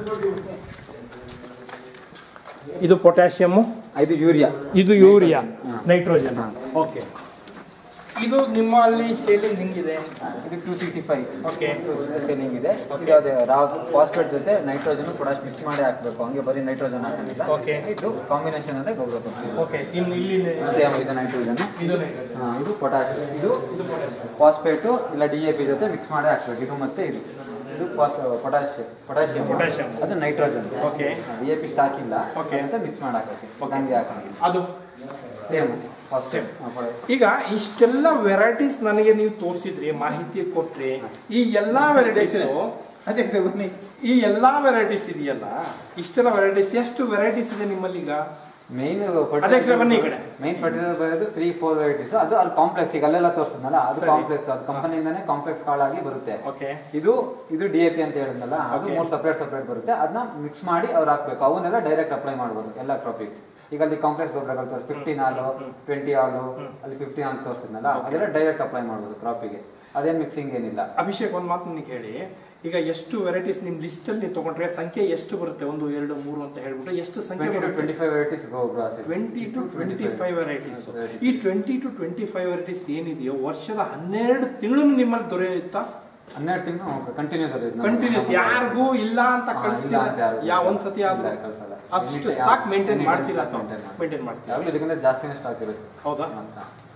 ಇದು ಪೊಟ್ಯಾಷಿಯಮ್ ಇದು ಯೂರಿಯಾ ಇದು ಯೂರಿಯಾ ಹಾ. ನೈಟ್ರೋಜನ್ ಓಕೆ ಇದು ನಿಮ್ಮ ಅಲ್ಲಿ ಸೇಲಿಂಗ್ ಹೆಂಗಿದೆ ಇದು two sixty five okay selling ಇದೆ ಇದು ಅದೇ ರಾ ಫಾಸ್ಫೇಟ್ ಜೊತೆ ನೈಟ್ರೋಜನ್ ಪೊಟ್ಯಾಶ್ ಮಿಕ್ಸ್ ಮಾಡಿ ಹಾಕ್ಬೇಕು ಹಂಗೆ ಬರೀ ನೈಟ್ರೋಜನ್ ಹಾಕಂಗಿಲ್ಲ Okay. ಇದು ಕಾಂಬಿನೇಷನ್ ಅಂದ್ರೆ ಗೊಬ್ಬರ ಕೊಡ್ತೀವಿ ಓಕೆ ಇನ್ನು ಇಲ್ಲಿ ಸೇಮ್ ಇದು ನೈಟ್ರೋಜನ್ ಇದು nitrogen. ಇದು ಪೊಟ್ಯಾಶ್ ಇದು ಇದು potassium. ಫಾಸ್ಫೇಟು ಇಲ್ಲ ಡಿ ಎ ಪಿ ಜೊತೆ ಮಿಕ್ಸ್ ಮಾಡಿ ಹಾಕ್ಬೇಕು ಇದು ಮತ್ತೆ ಇದು ಇದು ಪೊಟ್ಯಾಶ್ ಪೊಟ್ಯಾಶಿಯಂ Potassium. ಅದು nitrogen Okay. D A P stock ಇಲ್ಲ Okay. ಅಂತ ಮಿಕ್ಸ್ ಮಾಡಿ ಹಾಕಕ್ಕೆ Okay. ಹಂಗೆ ಹಾಕಂಗಿಲ್ಲ ಅದು ಸೇಮ್ ಫಸ್ಟ್ Same. ಈಗ ಇಷ್ಟೆಲ್ಲ ವೆರೈಟೀಸ್ ನನಗೆ ನೀವು ತೋರಿಸಿದ್ರಿ ಮಾಹಿತಿ ಕೊಟ್ರಿ ಈ ಎಲ್ಲಾ ವೆರೈಟೀಸ್ ಅಧ್ಯಕ್ಷ ಬನ್ನಿ ಈ ಎಲ್ಲಾ ವೆರೈಟೀಸ್ ಇದೆಯಲ್ಲ ಇಷ್ಟೆಲ್ಲ ವೆರೈಟೀಸ್ ಎಷ್ಟು ವೆರೈಟೀಸ್ ಇದೆ ನಿಮ್ಮಲ್ಲಿ ಈಗ ಮೇನ್ ಅಧ್ಯಕ್ಷರೇ ಬನ್ನಿ ಈ ಕಡೆ. ಮೇನ್ ಫರ್ಟಿಲೈಸರ್ ಬರೋದು ತ್ರೀ ಫೋರ್ ವೆರೈಟೀಸ್ ಅದು ಅಲ್ಲಿ ಕಾಂಪ್ಲೆಕ್ಸ್ ಈಗ ಅಲ್ಲೆಲ್ಲ ತೋರಿಸಿದ್ನಲ್ಲ ಅದು ಸರಿ. ಕಾಂಪ್ಲೆಕ್ಸ್ ಅದು ಕಂಪನಿಯಿಂದಾನೇ ಕಾಂಪ್ಲೆಕ್ಸ್ ಕಾಳಾಗಿ ಬರುತ್ತೆ ಓಕೆ ಇದು ಇದು ಡಿ ಎ ಪಿ ಅಂತ ಹೇಳಿದ್ನಲ್ಲ ಅದು Okay. ಮೂರು ಸಪ್ರೇಟ್ ಸಪ್ರೇಟ್ ಬರುತ್ತೆ ಅದನ್ನ ಮಿಕ್ಸ್ ಮಾಡಿ ಅವ್ರು ಹಾಕ್ಬೇಕು ಅವನ್ನೆಲ್ಲ ಡೈರೆಕ್ಟ್ ಅಪ್ಲೈ ಮಾಡ್ಬೋದು ಎಲ್ಲ ಕ್ರಾಪಿಗೆ ಈಗ ಅಲ್ಲಿ ಕಾಂಪ್ಲೆಕ್ಸ್ ಗೊಬ್ಬರಗಳು ತೋರಿಸಿ ಫಿಫ್ಟೀನ್ ಹಾಲು ಟ್ವೆಂಟಿ ಹಾಲು ಅಲ್ಲಿ ಫಿಫ್ಟೀನ್ ಹಾಲು ತೋರಿಸಿದ್ನಲ್ಲ ಅದೆಲ್ಲ ಡೈರೆಕ್ಟ್ ಅಪ್ಲೈ ಮಾಡ್ಬೋದು ಕ್ರಾಪಿಗೆ ಅದೇನು ಮಿಕ್ಸಿಂಗ್ ಏನಿಲ್ಲ ಅಭಿಷೇಕ್ ಒಂದು ಮಾತು ನನಗೆ ಹೇಳಿ ಈಗ ಎಷ್ಟು ವೆರೈಟೀಸ್ ನಿಮ್ ಲಿಸ್ಟ್ ಅಲ್ಲಿ ನೀವು ತಗೊಂಡ್ರೆ ಸಂಖ್ಯೆ ಎಷ್ಟು ಬರುತ್ತೆ ಒಂದು ಎರಡು ಮೂರು ಅಂತ ಹೇಳ್ಬಿಟ್ಟು ಎಷ್ಟು ಸಂಖ್ಯೆ twenty two twenty five varieties ಗೊಬ್ಬರ twenty two twenty five varieties ಈ twenty two twenty five varieties ಏನಿದೆಯೋ ವರ್ಷದ ಹನ್ನೆರಡು ತಿಂಗಳು ನಿಮ್ಮಲ್ಲಿ ದೊರೆಯುತ್ತಾ ಹನ್ನೆರಡು ತಿಂಗಳು ಕಂಟಿನ್ಯೂಸ್ ಕಂಟಿನ್ಯೂಸ್ ಯಾರಿಗೂ ಇಲ್ಲ ಅಂತ ಕಳಿಸ್ತೀರಾ ಯಾ ಒಂದ್ಸತಿ ಆದ್ರೂ ಅಷ್ಟು ಸ್ಟಾಕ್ ಮೇಂಟೈನ್ ಮಾಡ್ತೀರಾ maintain ಮಾಡ್ತೀವಿ. ಮೇಂಟೈನ್ ಮಾಡ್ತೀರಾ ಯಾವಾಗಲೂ ಇದಕ್ಕಿಂತ ಜಾಸ್ತಿನೇ ಸ್ಟಾಕ್ ಇರುತ್ತೆ ಹೌದಾ ಅಂತ